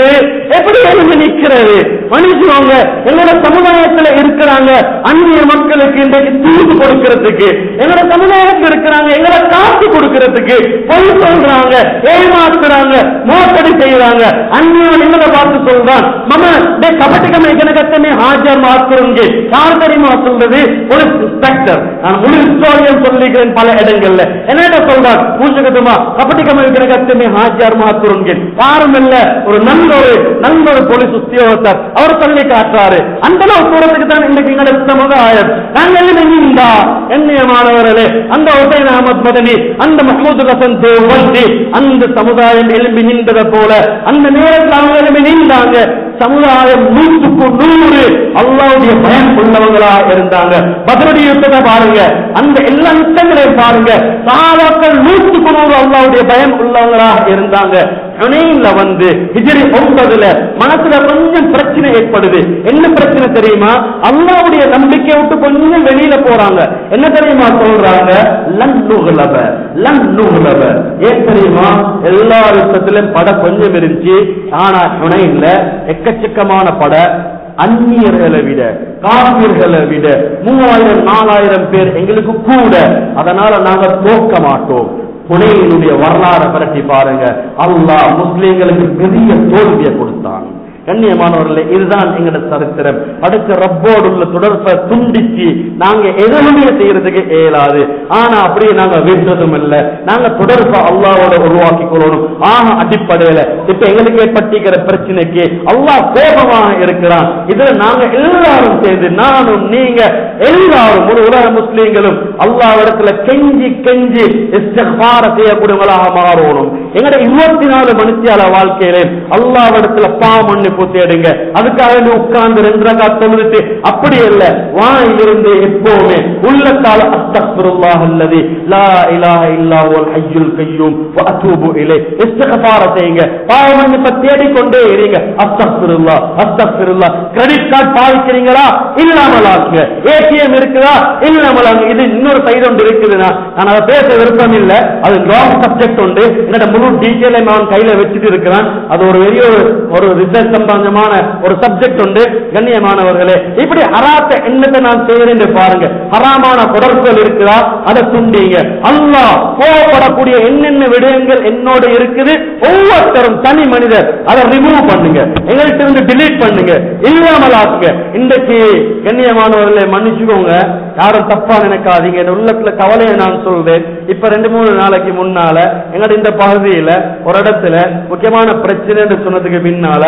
எப்படி எழுந்து நிற்கிறது மனுஷங்க எங்களோட சமுதாயத்துல இருக்கிறாங்க அந்நிய மக்களுக்கு இன்றைக்கு தூது கொடுக்கிறதுக்கு எங்களோட சமுதாயத்தில் இருக்கிறாங்க எங்களை காசு கொடுக்கிறதுக்கு பொய் சொல்றாங்க ஏமாத்துறாங்க மோசடி செய்யறாங்க அந்நியவன் எங்களை பார்த்து சொல்றான் மம டே கபட்டிக்கமை கணக்கத்தமே ஹாஜர் மாத்துறங்க யார் தெரியுமா சொல்றது ஒரு இன்ஸ்பெக்டர் நான் முழு ஹிஸ்டோரியன் சொல்லிக்கிறேன் பல இடங்கள்ல என்ன சொல்றான் பூஜகத்துமா கபட்டிக்கமை கணக்கத்தமே ஹாஜர் மாத்துறங்க யாரும் இல்ல ஒரு நல்ல ஒரு நல்ல ஒரு போலீஸ் உத்தியோகத்தர் அவர் சொல்லி காட்டுறாரு அந்த அளவு தூரத்துக்கு தான் இன்னைக்கு எங்களோட சமுதாயம் நாங்கள் எழுதிந்தா எண்ணியமானவர்களே அந்த ஹுசைன் அகமது மதனி அந்த மஹமூது ஹசன் தேவந்தி அந்த சமுதாயம் எழும்பி நின்றதை போல அந்த நேரத்தில் அவங்க எழும்பி நின்றாங்க சமுதாயம் நூற்றுக்கு நூறு அல்லாவுடைய பயம் உள்ளவங்களா இருந்தாங்க பதிலடி யுத்தத்தை பாருங்க அந்த எல்லா யுத்தங்களையும் பாருங்க சாதாக்கள் நூற்றுக்கு நூறு அல்லாவுடைய பயம் உள்ளவங்களா இருந்தாங்க ஹுனைன்ல வந்து ஹிஜ்ரி ஒன்பதுல மனசுல கொஞ்சம் பிரச்சனை ஏற்படுது என்ன பிரச்சனை தெரியுமா அல்லாவுடைய நம்பிக்கை விட்டு கொஞ்சம் வெளியில போறாங்க என்ன தெரியுமா சொல்றாங்க லன் நுகலவ லன் நுகலவ ஏன் தெரியுமா எல்லா யுத்தத்திலும் பட கொஞ்சம் இருந்துச்சு ஆனா ஹுனைன்ல எக்கச்சக்கமான பட அந்நியர்களை விட காவிர்களை விட மூவாயிரம் நாலாயிரம் பேர் எங்களுக்கு கூட அதனால நாங்க தோக்க மாட்டோம் புனையினுடைய வரலாறை பரட்டி பாருங்க அல்லாஹ் முஸ்லீம்களுக்கு பெரிய தோல்வியை கொடுத்தான் கண்ணியமானவர்களே இதுதான் எங்களோட சரித்திரம் அடுத்த ரப்போடு உள்ள தொடர்பை துண்டிச்சு நாங்க எதுவுமே செய்யறதுக்கு இயலாது ஆனா அப்படியே நாங்க விடுறதும் இல்ல நாங்க தொடர்பை அல்லாவோட உருவாக்கி கொள்ளணும் ஆக அடிப்படையில இப்ப எங்களுக்கு ஏற்பட்டிருக்கிற பிரச்சனைக்கு அல்லாஹ் கோபமாக இருக்கிறான் இதுல நாங்க எல்லாரும் சேர்ந்து நானும் நீங்க எல்லாரும் ஒரு உலக முஸ்லீம்களும் அல்லாவிடத்துல கெஞ்சி கெஞ்சி இஸ்திக்பார செய்யக்கூடியவங்களாக மாறணும் எங்கட இருபத்தி நாலு மனுஷியால வாழ்க்கையில அல்லாவிடத்துல பா மன்னிப்பு தேடுங்க அதுக்காக வேண்டி உட்கார்ந்து ரெண்டு ரகா தொழுதுட்டு அப்படி இல்ல வாயிலிருந்து எப்பவுமே உள்ளத்தால் அஸ்தக்பிருல்லாஹ் அல்லதி லா இலாஹ இல்லா ஹுவல் ஹய்யுல் கய்யூம் வ அத்தூபு இலை இஸ்திக்பார செய்யுங்க பாவ மன்னிப்பை தேடிக்கொண்டே இருங்க அஸ்தக்பிருல்லாஹ் அஸ்தக்பிருல்லாஹ் கிரெடிட் கார்டு பாவிக்கிறீங்களா இல்லாமல் ஆக்குங்க ஏடிஎம் இருக்குதா இல்லாமல் ஆகுங்க இது இன்னொரு சைடு ஒன்று இருக்குதுன்னா நான் அதை பேச விருப்பம் இல்ல அது லாங் சப்ஜெக்ட் உண்டு என்னோட முழு டீட்டெயிலை நான் கையில வச்சுட்டு இருக்கிறான் அது ஒரு பெரிய ஒரு- ஒரு ரிசர்ச் சம்பந்தமான ஒரு சப்ஜெக்ட் உண்டு கண்ணியமானவர்களே இப்படி ஹராத்த என்னத்தை நான் செய்யறேன் பாருங்க ஹராமான தொடர்புகள் இருக்குதா அதை துண்டிங்க அல்லாஹ் கோவப்படக்கூடிய என்னென்ன விடயங்கள் என்னோட இருக்குது ஒவ்வொருத்தரும் தனி மனிதர் அதை ரிமூவ் பண்ணுங்க எங்கள்கிட்ட இருந்து delete பண்ணுங்க இல்லாமல் ஆக்குங்க இன்றைக்கு கண்ணியமானவர்களே மன்னிச்சுக்கோங்க யாரும் தப்பா நினைக்காதீங்க என் உள்ளத்துல கவலையை நான் சொல்றேன் இப்ப ரெண்டு மூணு நாளைக்கு முன்னால எங்கட இந்த பகுதியில ஒரு இடத்துல முக்கியமான பிரச்சனைன்னு சொன்னதுக்கு பின்னால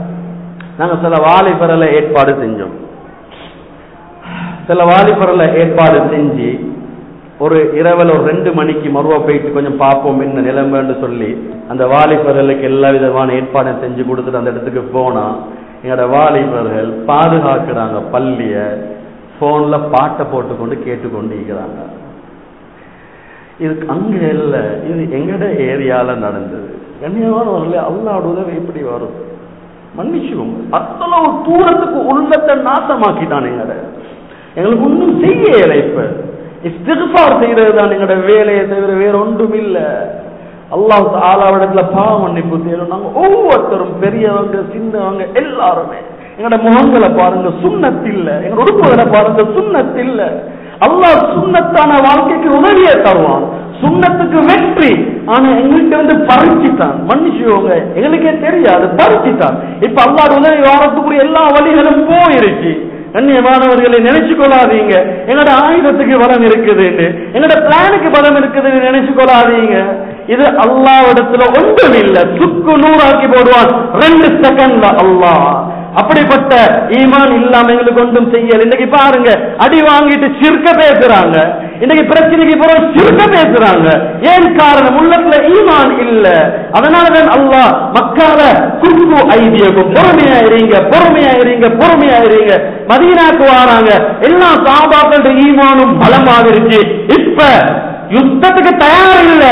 நாங்க சில வாலிபரல ஏற்பாடு செஞ்சோம் சில வாலிபரல ஏற்பாடு செஞ்சு ஒரு இரவில் ஒரு ரெண்டு மணிக்கு மறுவா போயிட்டு கொஞ்சம் பார்ப்போம் என்ன நிலைமைன்னு சொல்லி அந்த வாலிபர்களுக்கு எல்லா விதமான ஏற்பாடும் செஞ்சு கொடுத்துட்டு அந்த இடத்துக்கு போனா எங்களோட வாலிபர்கள் பாதுகாக்கிறாங்க பள்ளிய போன்ல பாட்டை போட்டுக்கொண்டு கேட்டுக்கொண்டு இருக்கிறாங்க இது அங்க இல்ல இது எங்கட ஏரியால நடந்தது கண்ணியமானவர்களே அல்லாட உதவி எப்படி வரும் மன்னிச்சுக்கோங்க அத்தளவு தூரத்துக்கு உள்ளத்தை நாசமாக்கிட்டான் எங்கட எங்களுக்கு ஒண்ணும் செய்யல இப்ப இஸ்திஃபார் செய்யறது தான் எங்களோட வேலையை தவிர வேற ஒன்றும் இல்ல அல்லாஹ் ஆலாவிடத்துல பாவ மன்னிப்பு தேடும் நாங்க ஒவ்வொருத்தரும் பெரியவங்க சின்னவங்க எல்லாருமே எங்களோட முகங்களை பாருங்க சுண்ணத் இல்ல எங்களோட உறுப்புகளை பாருங்க சுண்ணத் இல்ல அல்லாஹ் சுண்ணத்தான வாழ்க்கைக்கு உதவியை தருவான் சுண்ணத்துக்கு வெற்றி ஆனா எங்கள்கிட்ட வந்து பறிச்சுட்டான் மன்னிச்சுவோங்க எங்களுக்கே தெரியாது பறிச்சுட்டான் இப்ப அல்லாஹ் உதவி வாரத்துக்குரிய எல்லா வழிகளும் போயிருச்சு கண்ணியமானவர்களை நினைச்சு கொள்ளாதீங்க என்னோட ஆயுதத்துக்கு பலம் இருக்குது என்னோட பிளானுக்கு பலம் இருக்குதுன்னு நினைச்சு கொள்ளாதீங்க இது அல்லாவிடத்துல ஒன்றும் இல்ல சுக்கு நூறாக்கி போடுவான் ரெண்டு செகண்ட்ல அல்லாஹ் அப்படிப்பட்ட ஈமான் இல்லாம எங்களுக்கு ஒன்றும் செய்யல இன்னைக்கு பாருங்க அடி வாங்கிட்டு சிறுக்க பேசுறாங்க இன்னைக்கு பிரச்சனைக்கு பிறகு சிறுக்க பேசுறாங்க ஏன் காரணம் உள்ளத்துல ஈமான் இல்ல அதனாலதான் அல்லாஹ் மக்கால குங்கு ஐதியகும் பொறுமையா இருங்க பொறுமையா இருங்க பொறுமையா இருங்க மதீனாக்கு வராங்க எல்லா சாபாக்கள் ஈமானும் பலமாக இருக்கு இப்ப யுத்தத்துக்கு தயார் இல்ல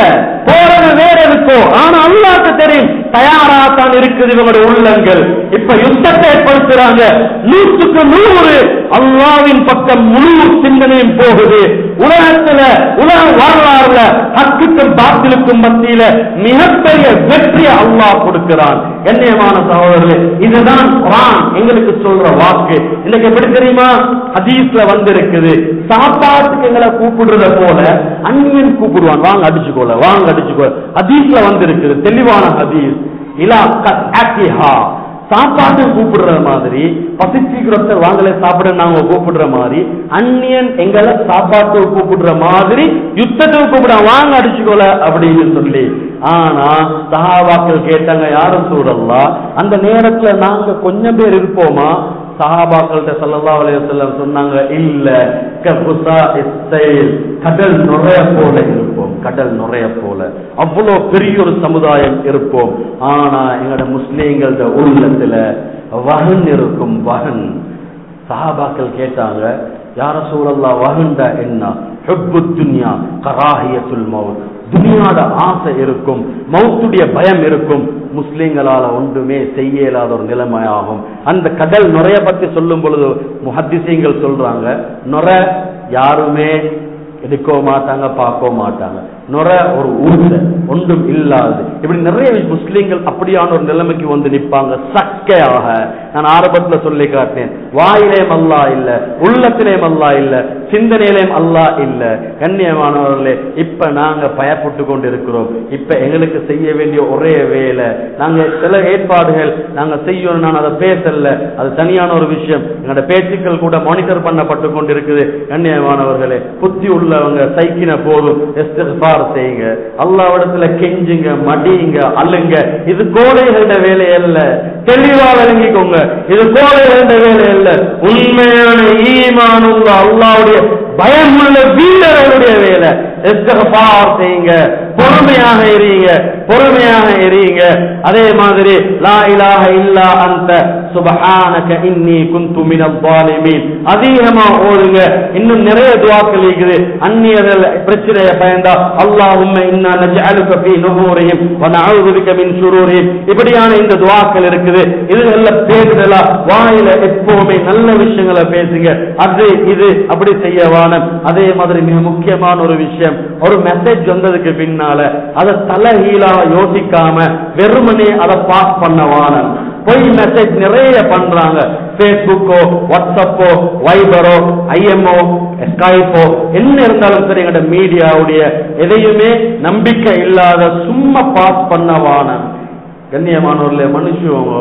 போறது வேற இருக்கோ ஆனா அல்லாஹ்க்கு தெரியும் தயாரா தான் இருக்குது இவங்களுடைய உள்ளங்கள் இப்ப யுத்தத்தை ஏற்படுத்துறாங்க நூற்றுக்கு நூறு அல்லாவின் பக்கம் முழு சிந்தனையும் போகுது உலகத்துல உலக வரலாறுல ஹக்குக்கும் பாத்திலுக்கும் மத்தியில மிகப்பெரிய வெற்றியை அல்லாஹ் கொடுக்கிறான் கண்ணியமான சகோதரர்களே இதுதான் குரான் எங்களுக்கு சொல்ற வாக்கு இன்னைக்கு எப்படி தெரியுமா ஹதீஸ்ல வந்திருக்குது சாப்பாட்டுக்கு எங்களை கூப்பிடுறத போல அந்நியன் கூப்பிடுவான் வாங்க அடிச்சுக்கோல வாங்க அடிச்சுக்கோல ஹதீஸ்ல வந்திருக்குது தெளிவான ஹதீஸ் இலா கத் ஆக்கிஹா சாப்பாட்டு கூப்பிடுற மாதிரி பசிச்சிக்கிறத வாங்கல சாப்பிட நாங்க கூப்பிடுற மாதிரி அந்நியன் எங்களை சாப்பாட்டு கூப்பிடுற மாதிரி யுத்தத்துக்கு கூப்பிட வாங்க அடிச்சுக்கோல அப்படின்னு சொல்லி ஆனா சஹாபாக்கள் கேட்டாங்க யாரும் சூழல்லா அந்த நேரத்துல நாங்க கொஞ்சம் பேர் இருப்போமா சஹாபாக்கள்கிட்ட ஸல்லல்லாஹு அலைஹி வஸல்லம் சொன்னாங்க இல்ல கபுசா இஸ்ஸைல் கடல் நுரைய போல இருப்போம் கடல் நுரைய போல அவ்வளவு பெரிய ஒரு சமுதாயம் இருப்போம் ஆனா எங்கட முஸ்லீம்களோட உள்ளத்துல வகன் இருக்கும் வகன் சஹாபாக்கள் கேட்டாங்க யார சூழல்லா வகண்டா என்ன ஹுப்பு துன்யா கராஹியத்துல் மவுத் துனியாட ஆசை இருக்கும் மௌத்துடைய பயம் இருக்கும் முஸ்லிம்களால ஒன்றுமே செய்ய இயலாத ஒரு நிலைமையாகும் அந்த கடல் நுரைய பத்தி சொல்லும் பொழுது முஹத்திசீங்கள் சொல்றாங்க நுரை யாருமே எடுக்கவோ மாட்டாங்க பார்க்கவோ மாட்டாங்க நுர ஒரு ஊர்ல ஒன்றும் இல்லாது இப்படி நிறைய முஸ்லிம்கள் அப்படியான ஒரு நிலைமைக்கு வந்து நிப்பாங்க சக்கையாக நான் ஆரம்பத்துல சொல்லி காட்டினேன் வாயிலேயும் அல்லா இல்ல உள்ளத்திலேயும் அல்லா இல்ல சிந்தனையிலேயும் அல்லா இல்ல கண்ணியமானவர்களே இப்ப நாங்க பயப்பட்டு கொண்டு இருக்கிறோம் இப்ப எங்களுக்கு செய்ய வேண்டிய ஒரே வேலை நாங்க சில ஏற்பாடுகள் நாங்க செய்யணும் நான் அதை பேசல அது தனியான ஒரு விஷயம் எங்களோட பேச்சுக்கள் கூட மானிட்டர் பண்ணப்பட்டு கொண்டு இருக்குது கண்ணியமானவர்களே புத்தி உள்ளவங்க சைக்கின போதும் இஸ்திக்பார் செய்யுங்க அல்லாவிடத்துல கெஞ்சுங்க மடியுங்க அழுங்க இது கோடைகளோட வேலை அல்ல தெளிவா விளங்கிக்கோங்க இது கோடைகளோட வேலை அல்ல உண்மையான ஈமானுள்ள அல்லாவுடைய பயமுள்ள வீரர்களுடைய வேலை இஸ்திக்பார் செய்யுங்க பொறுமையாக இருங்க பொறுமையாக இருங்க அதே மாதிரி லா இலாஹ இல்லா அந்த சுபஹானக இன்னி குந்து மினல் ஸாலிமீன் அதிகமா ஓதுங்க இன்னும் நிறைய துஆக்கள் இருக்குது அந்நியர்கள் பிரச்சனையை பயந்தா அல்லாஹும்ம இன்னா நஜ்அலுக ஃபீ நுஹூரிஹிம் வ நஊது பிக மின் ஷுரூரிஹிம் இப்படியான இந்த துஆக்கள் இருக்குது இதுல பேசுதலா வாயில எப்பவுமே நல்ல விஷயங்களை பேசுங்க அது இது அப்படி செய்ய வானம் அதே மாதிரி மிக முக்கியமான ஒரு விஷயம் ஒரு மெசேஜ் வந்ததுக்கு பின்னால அதை தலைகீழா யோசிக்காம வெறுமனே அதை பாஸ் பண்ண வானம் பொய் மெசேஜ் நிறைய பண்றாங்க பேஸ்புக்கோ வாட்ஸ்அப்போ வைபரோ ஐஎம்ஓ ஸ்கைப்போ என்ன இருந்தாலும் சரி எங்கட மீடியாவுடைய எதையுமே நம்பிக்கை இல்லாத சும்மா பாஸ் பண்ண வானம் கண்ணியமானவர்களே மனுஷங்க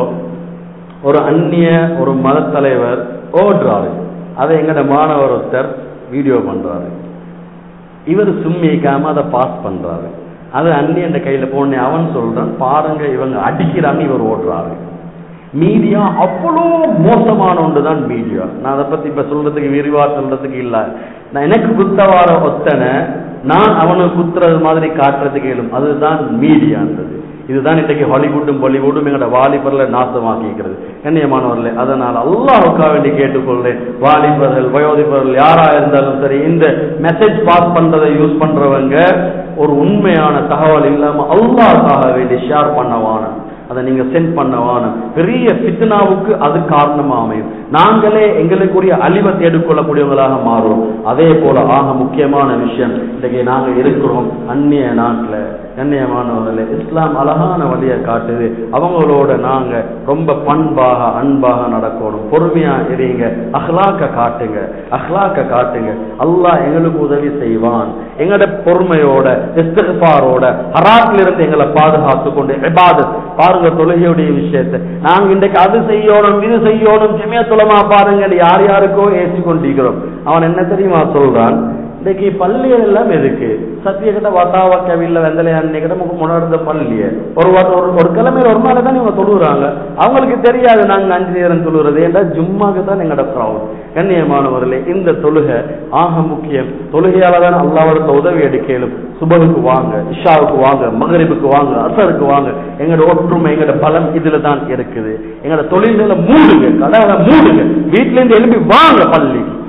ஒரு அந்நிய ஒரு மத தலைவர் ஓடுறாரு அதை எங்கட மாணவர் ஒருத்தர் வீடியோ பண்றாரு இவர் சும்மிக்காம அதை பாஸ் பண்றாரு அது அந்நியன் கையில போனே அவன் சொல்றான் பாருங்க இவங்க அடிக்கிறாங்க இவர் ஓடுறாரு மீடியா அவ்வளோ மோசமான ஒன்றுதான் மீடியா நான் அதை பத்தி இப்ப சொல்றதுக்கு விரிவா சொல்றதுக்கு இல்ல நான் எனக்கு குத்தவார ஒத்தனை நான் அவனுக்கு குத்துறது மாதிரி காட்டுறதுக்கு இயலும் அதுதான் மீடியான்றது இதுதான் இன்றைக்கு ஹாலிவுட்டும் பாலிவுட்டும் எங்களோட வாலிபர்ல நாசமாக்கிக்கிறது கண்ணியமானவர்களே அதனால் அல்லாஹுக்காக வேண்டி கேட்டுக்கொள்றேன் வாலிபர்கள் வயோதிபர்கள் யாரா இருந்தாலும் சரி இந்த மெசேஜ் பாஸ் பண்றதை யூஸ் பண்றவங்க ஒரு உண்மையான தகவல் இல்லாம அல்லாஹ்க்காக வேண்டி ஷேர் பண்ணவான அதை நீங்க சென்ட் பண்ணவான பெரிய ஃபித்னாவுக்கு அது காரணமா அமையும் நாங்களே எங்களுக்குரிய அழிவை தேடிக்கொள்ளக்கூடியவங்களாக மாறுவோம் அதே போல ஆக முக்கியமான விஷயம் இன்றைக்கு நாங்க இருக்கிறோம் அந்நிய நாட்டுல கண்ணியமானவர்களே இஸ்லாம் அழகான வழியை காட்டுது அவங்களோட நாங்க ரொம்ப பண்பாக அன்பாக நடக்கணும் பொறுமையா இருங்க அஹ்லாக்க காட்டுங்க அஹ்லாக்க காட்டுங்க அல்லாஹ் எங்களுக்கு உதவி செய்வான் எங்களோட பொறுமையோட இஸ்திஃபாரோட ஹராத்துல இருந்து எங்களை பாதுகாத்து கொண்டு இபாதத் பாருங்க தொழுகையுடைய விஷயத்தை நாங்க இன்றைக்கு அது செய்யணும் இது செய்யணும் ஜிமியத்துலமா பாருங்க யார் யாருக்கோ ஏற்றி கொண்டிருக்கிறோம் அவன் என்ன தெரியுமா சொல்றான் இன்னைக்கு பள்ளிகள் எல்லாம் எதுக்கு சத்தியகிட்ட வட்டாவா கவில்ல வெந்தலையா கிட்ட முன்னாடி பள்ளிய ஒரு வாரம் ஒரு ஒரு கிழமையில ஒரு நாள் தான் இவங்க தொழுகிறாங்க அவங்களுக்கு தெரியாது நாங்க அஞ்சு நேரம் தொழுகிறது ஏன்டா ஜும்மாக்கு தான் எங்களோட க்ரௌட் கண்ணியமானவர்களே இந்த தொழுகை ஆக முக்கியம் தொழுகையால தான் அல்லாவோட உதவி எடுக்கலும் சுபகுக்கு வாங்க இஷாவுக்கு வாங்க மகரிபுக்கு வாங்க அசருக்கு வாங்க எங்களோட ஒற்றுமை எங்களோட பலம் இதுல தான் இருக்குது எங்களோட தொழில்களை மூடுங்க கடைகளை மூடுங்க வீட்டுல இருந்து எழுப்பி வாங்க பள்ளிக்கு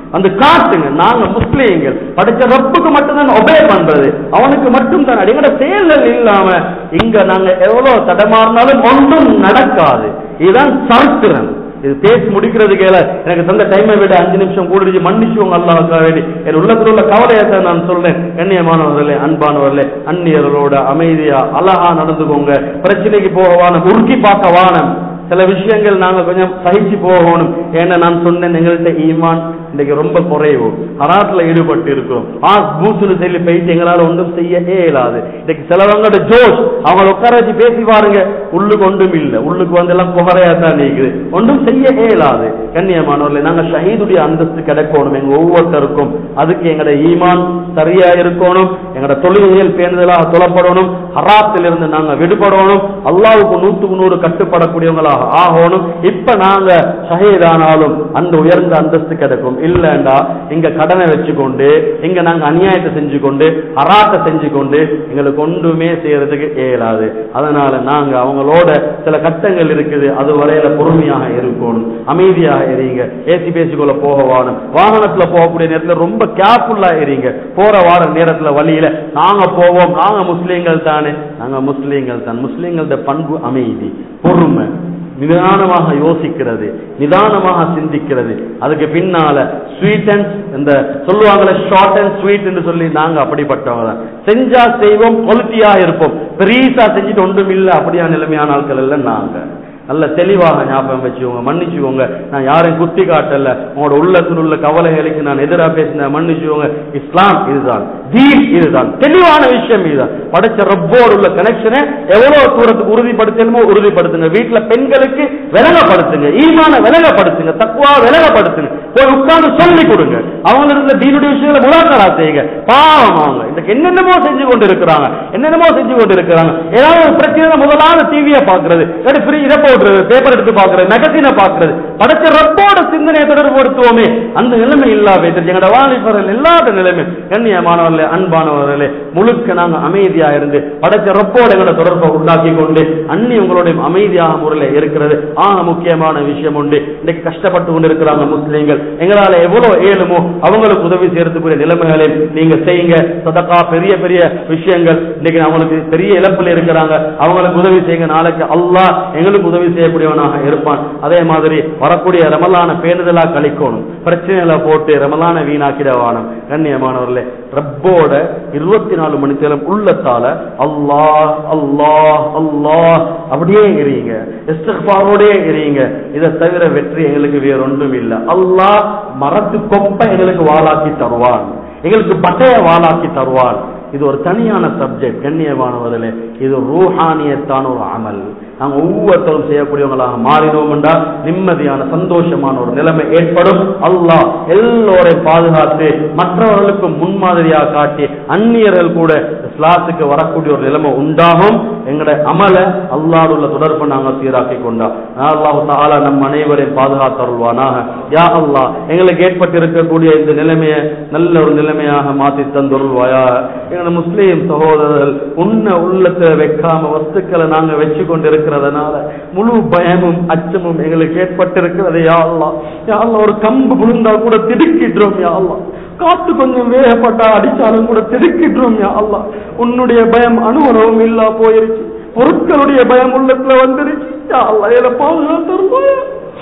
வந்து காட்டுங்க நாங்க முஸ்லீம்கள் படிச்ச ரப்புக்கு மட்டும்தான் ஒபே பண்றது அவனுக்கு மட்டும் தான் எங்கட செயல்கள் இல்லாம இங்க நாங்க எவ்வளவு தடமாறினாலும் ஒன்றும் நடக்காது இதுதான் சரித்திரம் இது பேசி முடிக்கிறது கேள எனக்கு தந்த டைமை விட அஞ்சு நிமிஷம் கூடிச்சு மன்னிச்சுவோங்க அல்லாவுக்காக வேண்டி என் உள்ளத்தில் உள்ள கவலையை தான் நான் சொல்றேன் கண்ணியமானவர்களே அன்பானவர்களே அந்நியர்களோட அமைதியா அழகா நடந்துக்கோங்க பிரச்சனைக்கு போக வானம் உருக்கி பார்க்க வானம் சில விஷயங்கள் நாங்க கொஞ்சம் சகிச்சு போகணும் ஏன்னா நான் சொன்னேன் எங்கள்கிட்ட ஈமான் இன்னைக்கு ரொம்ப குறைவு ஹராத்துல ஈடுபட்டு இருக்கிறோம் ஆ பூசுன்னு சொல்லி போயிட்டு எங்களால ஒன்றும் செய்ய இயலாது இன்னைக்கு சிலவங்களோட ஜோஷ் அவங்கள உட்கார வச்சு பேசி பாருங்க உள்ளுக்கு ஒன்றும் இல்ல உள்ளுக்கு வந்து எல்லாம் புகழையா தான் நீக்குது ஒன்றும் செய்ய இயலாது கண்ணியமானவர்களே நாங்க ஷஹீதுடைய அந்தஸ்து கிடைக்கணும் எங்க ஒவ்வொருத்தருக்கும் அதுக்கு எங்கட ஈமான் சரியா இருக்கணும் எங்கட தொழுகைகள் பேணுதலாக தொழப்படணும் ஹராத்திலிருந்து நாங்க விடுபடணும் அல்லாவுக்கு நூத்துக்கு நூறு கட்டுப்படக்கூடியவங்களாக ஆகணும் இப்ப நாங்க ஷஹீதானாலும் அந்த உயர்ந்த அந்தஸ்து கிடைக்கும் இல்லண்டா இங்க கடனை வச்சுக்கொண்டு இங்க நாங்க அநியாயத்தை செஞ்சு கொண்டு ஹராத்தை செஞ்சு கொண்டு எங்களுக்கு ஒன்றுமே செய்யறதுக்கு இயலாது அதனால நாங்க அவங்களோட சில கட்டங்கள் இருக்குது அது வரையில பொறுமையாக இருக்கணும் அமைதியாக இருங்க ஏசி பேசிக்கொள்ள போக வாணும் வாகனத்துல போகக்கூடிய நேரத்துல ரொம்ப கேர்ஃபுல்லா இருங்க போற வார நேரத்துல வழியில நாங்க போவோம் நாங்க முஸ்லீம்கள் தானே நாங்க முஸ்லீம்கள் தான் முஸ்லீம்களோட பண்பு அமைதி பொறுமை நிதானமாக யோசிக்கிறது நிதானமாக சிந்திக்கிறது அதுக்கு பின்னால ஸ்வீட் அண்ட் இந்த சொல்லுவாங்கல்ல ஷார்ட் அண்ட் ஸ்வீட் என்று சொல்லி நாங்க அப்படிப்பட்டவங்க தான் செஞ்சா செய்வோம் குவாலிட்டியா இருப்போம் பெரியசா செஞ்சுட்டு ஒன்றும் இல்லை அப்படியா நிலைமையான ஆட்கள் இல்லை நாங்க நல்ல தெளிவாக ஞாபகம் வச்சுக்கோங்க மன்னிச்சுக்கோங்க நான் யாரையும் குத்தி காட்டல உங்களோட உள்ளத்தில் உள்ள கவலைகளுக்கு நான் எதிராக பேசின மன்னிச்சுக்கோங்க இஸ்லாம் இதுதான் தீன் இதுதான் தெளிவான விஷயம் இதுதான் படைச்ச ரப்போடு உள்ள கனெக்ஷனை எவ்வளவு தூரத்துக்கு உறுதிப்படுத்தணுமோ உறுதிப்படுத்துங்க வீட்டுல பெண்களுக்கு விலகப்படுத்துங்க ஈமான விலகப்படுத்துங்க தக்குவா விலகப்படுத்துங்க போய் உட்கார்ந்து சொல்லி கொடுங்க அவங்க இருந்த தீனுடைய விஷயங்களை முலாக்கரா செய்யுங்க பாவம் அவங்க இதுக்கு என்னென்னமோ செஞ்சு கொண்டு இருக்கிறாங்க என்னென்னமோ செஞ்சு கொண்டு இருக்கிறாங்க ஏதாவது ஒரு பிரச்சனை முதலாவது டிவியை பாக்குறது இல்லாட்டி ஃப்ரீ இதை போடுறது பேப்பர் எடுத்து பாக்குறது மேகசினை பாக்குறது படைச்ச ரப்போட சிந்தனையை தொடர்புபடுத்துவோமே அந்த நிலைமை இல்லாம எங்களோட வாலிபர்கள் இல்லாத நிலைமை கண்ணியமானவர்களே அன்பானவர்களே முழுக்க நாங்க அமைதியா இருந்து படைச்ச ரப்போட எங்களோட தொடர்பை உண்டாக்கி கொண்டு அன்னி உங்களுடைய அமைதியாக முறையில் இருக்கிறது ஆக முக்கியமான விஷயம் உண்டு இன்னைக்கு கஷ்டப்பட்டு கொண்டு இருக்கிறாங்க முஸ்லீம்கள் எங்களால எவ்வளவு ஏழுமோ அவங்களுக்கு உதவி செய்யறதுக்குரிய நிலைமைகளை நீங்க செய்யுங்க சதக்கா பெரிய பெரிய விஷயங்கள் இன்னைக்கு அவங்களுக்கு பெரிய இழப்புல இருக்கிறாங்க அவங்களுக்கு உதவி செய்யுங்க நாளைக்கு அல்லாஹ் எங்களுக்கு உதவி செய்யக்கூடியவனாக இருப்பான் அதே மாதிரி வரக்கூடிய ரமலான பேணுதலா கழிக்கணும் பிரச்சனைகளை போட்டு ரமலான வீணாக்கிட வானம் கண்ணியமானவர்களே ரப்போட இருபத்தி நாலு மணி நேரம் உள்ளத்தால அல்லாஹ் அல்லாஹ் அல்லாஹ் அப்படியே எறீங்க இஸ்திக்பாரோடே எறீங்க இதை தவிர வெற்றி எங்களுக்கு வேற ஒன்றும் இல்லை அல்லாஹ் மரத்து கொப்பை எங்களுக்கு வாளாக்கி தருவான் எங்களுக்கு பட்டைய வாளாக்கி தருவான் இது ஒரு தனியான சப்ஜெக்ட் கண்ணியமானவர்களே இது ரூஹானியத்தான ஒரு அமல் நாங்க ஒவ்வொருத்தரும் செய்யக்கூடியவங்களாக மாறினோம் என்றால் நிம்மதியான சந்தோஷமான ஒரு நிலைமை ஏற்படும் அல்லாஹ் எல்லோரையும் பாதுகாத்து மற்றவர்களுக்கு முன்மாதிரியாக காட்டி அந்நியர்கள் கூட இஸ்லாத்துக்கு வரக்கூடிய ஒரு நிலைமை உண்டாகும் எங்களுடைய அமல அல்லாஹ் உள்ள தொடர்பை நாங்கள் சீராக்கி கொண்டா அல்லாஹு தாலா நம் அனைவரையும் பாதுகாத்தருள்வானாக யா அல்லாஹ் எங்களுக்கு ஏற்பட்டிருக்கக்கூடிய இந்த நிலைமையை நல்ல ஒரு நிலைமையாக மாற்றி தந்துருள்வாயா எங்களோட முஸ்லீம் சகோதரர்கள் உன்ன உள்ளத்துல வைக்காம வஸ்துக்களை நாங்க வச்சு கொண்டு இருக்கிறதுனால முழு பயமும் அச்சமும் எங்களுக்கு ஏற்பட்டிருக்கிறது யா அல்லாஹ் யா அல்லாஹ் ஒரு கம்பு விழுந்தா கூட திடுக்கிடுறோம் யா அல்லாஹ் காத்து கொஞ்சம் வேகப்பட்டா அடிச்சாலும் கூட திடுக்கிடுறோம் யா அல்லாஹ் உன்னுடைய பயம் அனுபவம் இல்லா போயிருச்சு பொருட்களுடைய பயம் உள்ளத்துல வந்துருச்சு யா அல்லாஹ் இதை பாதுகாத்து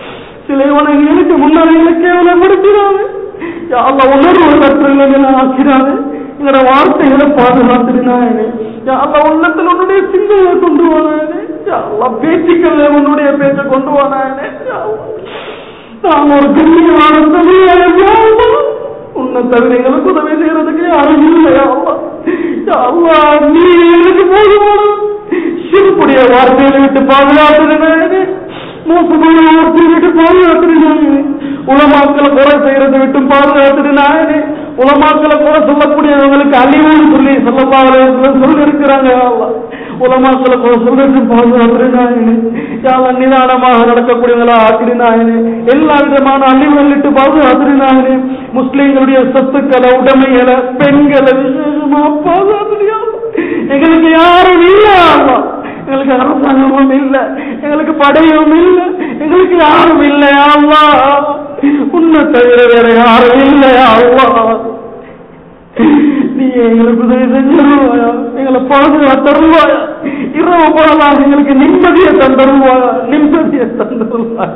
சிலை வணங்கிகளுக்கு முன்னாடி கேவலப்படுத்தினாங்க யா அல்லாஹ் உணர்வு கற்றங்களை ஆக்கிறாங்க எங்களோட வார்த்தைகளை பாதுகாத்துனாங்க அல்ல உள்ளத்துல உன்னுடைய சிந்தையை கொண்டு வரானே அல்ல பேச்சுக்கள்ல உன்னுடைய பேச்சை கொண்டு வரானே நான் ஒரு கண்ணியமான தமிழ் உன்னை தவிர எங்களுக்கு உதவி செய்யறதுக்கு யாரும் இல்லையா அல்லா நீ எனக்கு போதுமான சிறுப்புடைய வார்த்தைகளை விட்டு பாதுகாத்துனானே மோசமான வார்த்தையை விட்டு பாதுகாத்துனானே உலமாக்களை குறை செய்யறதை விட்டு பாதுகாத்துனானே உலமாக்களை குறை சொல்லக்கூடியவங்களுக்கு அழிவுன்னு சொல்லி சொல்லப்பாவல சொல்லி இருக்கிறாங்க உலமாக்களை குறை சொல்றது பாதுகாத்துனாயனே யாவ நிதானமாக நடக்கக்கூடியவங்களா ஆக்கினாயனே எல்லா விதமான அழிவுகள் இட்டு பாதுகாத்துனாயனே முஸ்லிம்களுடைய சொத்துக்களை உடைமைகளை பெண்களை விசேஷமா பாதுகாத்துறியா எங்களுக்கு யாரும் இல்ல எங்களுக்கு அரசாங்கமும் இல்ல எங்களுக்கு படையும் இல்ல எங்களுக்கு யாரும் இல்ல அம்மா உன்னை உன்னை தவிர வேற யாரும் இல்லையா அல்லாஹ் நீ எங்களுக்கு உதவி செஞ்சிருவாயா எங்களை பாதுகாத்தருவாயா இரவு போலாம் எங்களுக்கு நிம்மதியை தந்தருவாயா நிம்மதியை தந்தருவாயா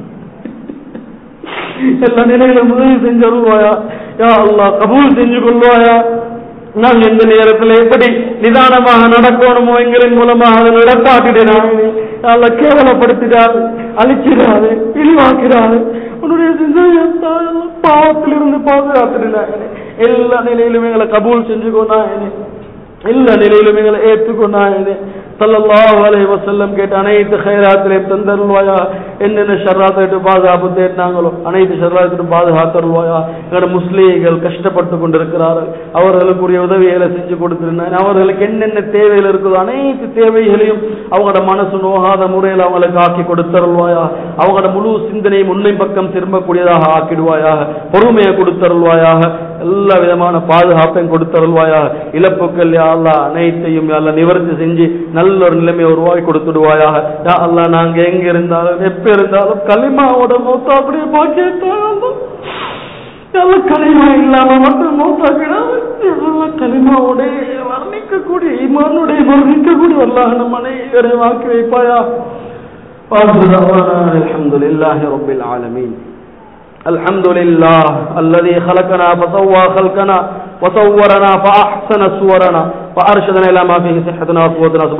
எல்லா நிலையிலும் உதவி செஞ்சருவாயா யா அல்லாஹ் கபூல் செஞ்சு கொள்வாயா நாங்கள் எந்த நேரத்தில் எப்படி நிதானமாக நடக்கணுமோ எங்களின் மூலமாக அதை நடத்தாட்டிடாது அல்ல கேவலப்படுத்திடாது அழிச்சிடாது இழிவாக்கிறாது உன்னுடைய சிந்தனை பாவத்திலிருந்து பாதுகாத்துடாங்க எல்லா நிலையிலும் எங்களை கபூல் செஞ்சு கொண்டாங்க எல்லா நிலையிலும் எங்களை ஏற்றுக்கொண்டாங்க சல்லல்லாஹு அலைஹி வஸல்லம் கேட்ட அனைத்து ஹைராத்திலையும் தந்தருள்வாயா என்னென்ன ஷர்ராத்திட்டு பாதுகாப்பு தேடினாங்களோ அனைத்து ஷர்ராத்திட்டும் பாதுகாத்தருள்வாயா எங்களோட முஸ்லீம்கள் கஷ்டப்பட்டு கொண்டிருக்கிறார்கள் அவர்களுக்குரிய உதவிகளை செஞ்சு கொடுத்திருந்தாங்க அவர்களுக்கு என்னென்ன தேவைகள் இருக்குதோ அனைத்து தேவைகளையும் அவங்களோட மனசு நோகாத முறையில் அவங்களுக்கு ஆக்கி கொடுத்தருள்வாயா அவங்களோட முழு சிந்தனையும் உண்மை பக்கம் திரும்பக்கூடியதாக ஆக்கிடுவாயாக பொறுமையை கொடுத்தருள்வாயாக எல்லா விதமான பாதுகாப்பையும் கொடுத்தருள்வாயாக இழப்புக்கள் யா அல்லாஹ் அனைத்தையும் யா அல்லாஹ் நிவர்த்தி செஞ்சு நல்ல ஒரு நிலைமையை உருவாக்கி கொடுத்துடுவாயாக யா அல்லாஹ் நாங்க எங்க இருந்தாலும் எப்ப இருந்தாலும் களிமாவோட மௌத்தா அப்படியே பாக்கிட்டாங்க எல்லாம் களிமா இல்லாம மட்டும் மௌத்தாக்கிடாது எல்லாம் களிமாவோட வர்ணிக்கக்கூடிய ஈமானுடைய வர்ணிக்கக்கூடிய அல்லாஹ் நம்ம அனைவரை வாக்கி வைப்பாயா الحمد لله رب العالمين الحمد لله الذي خلقنا فسوى خلقنا وصورنا فأحسن صورنا وأرشدنا إلى ما فيه صحتنا وقوتنا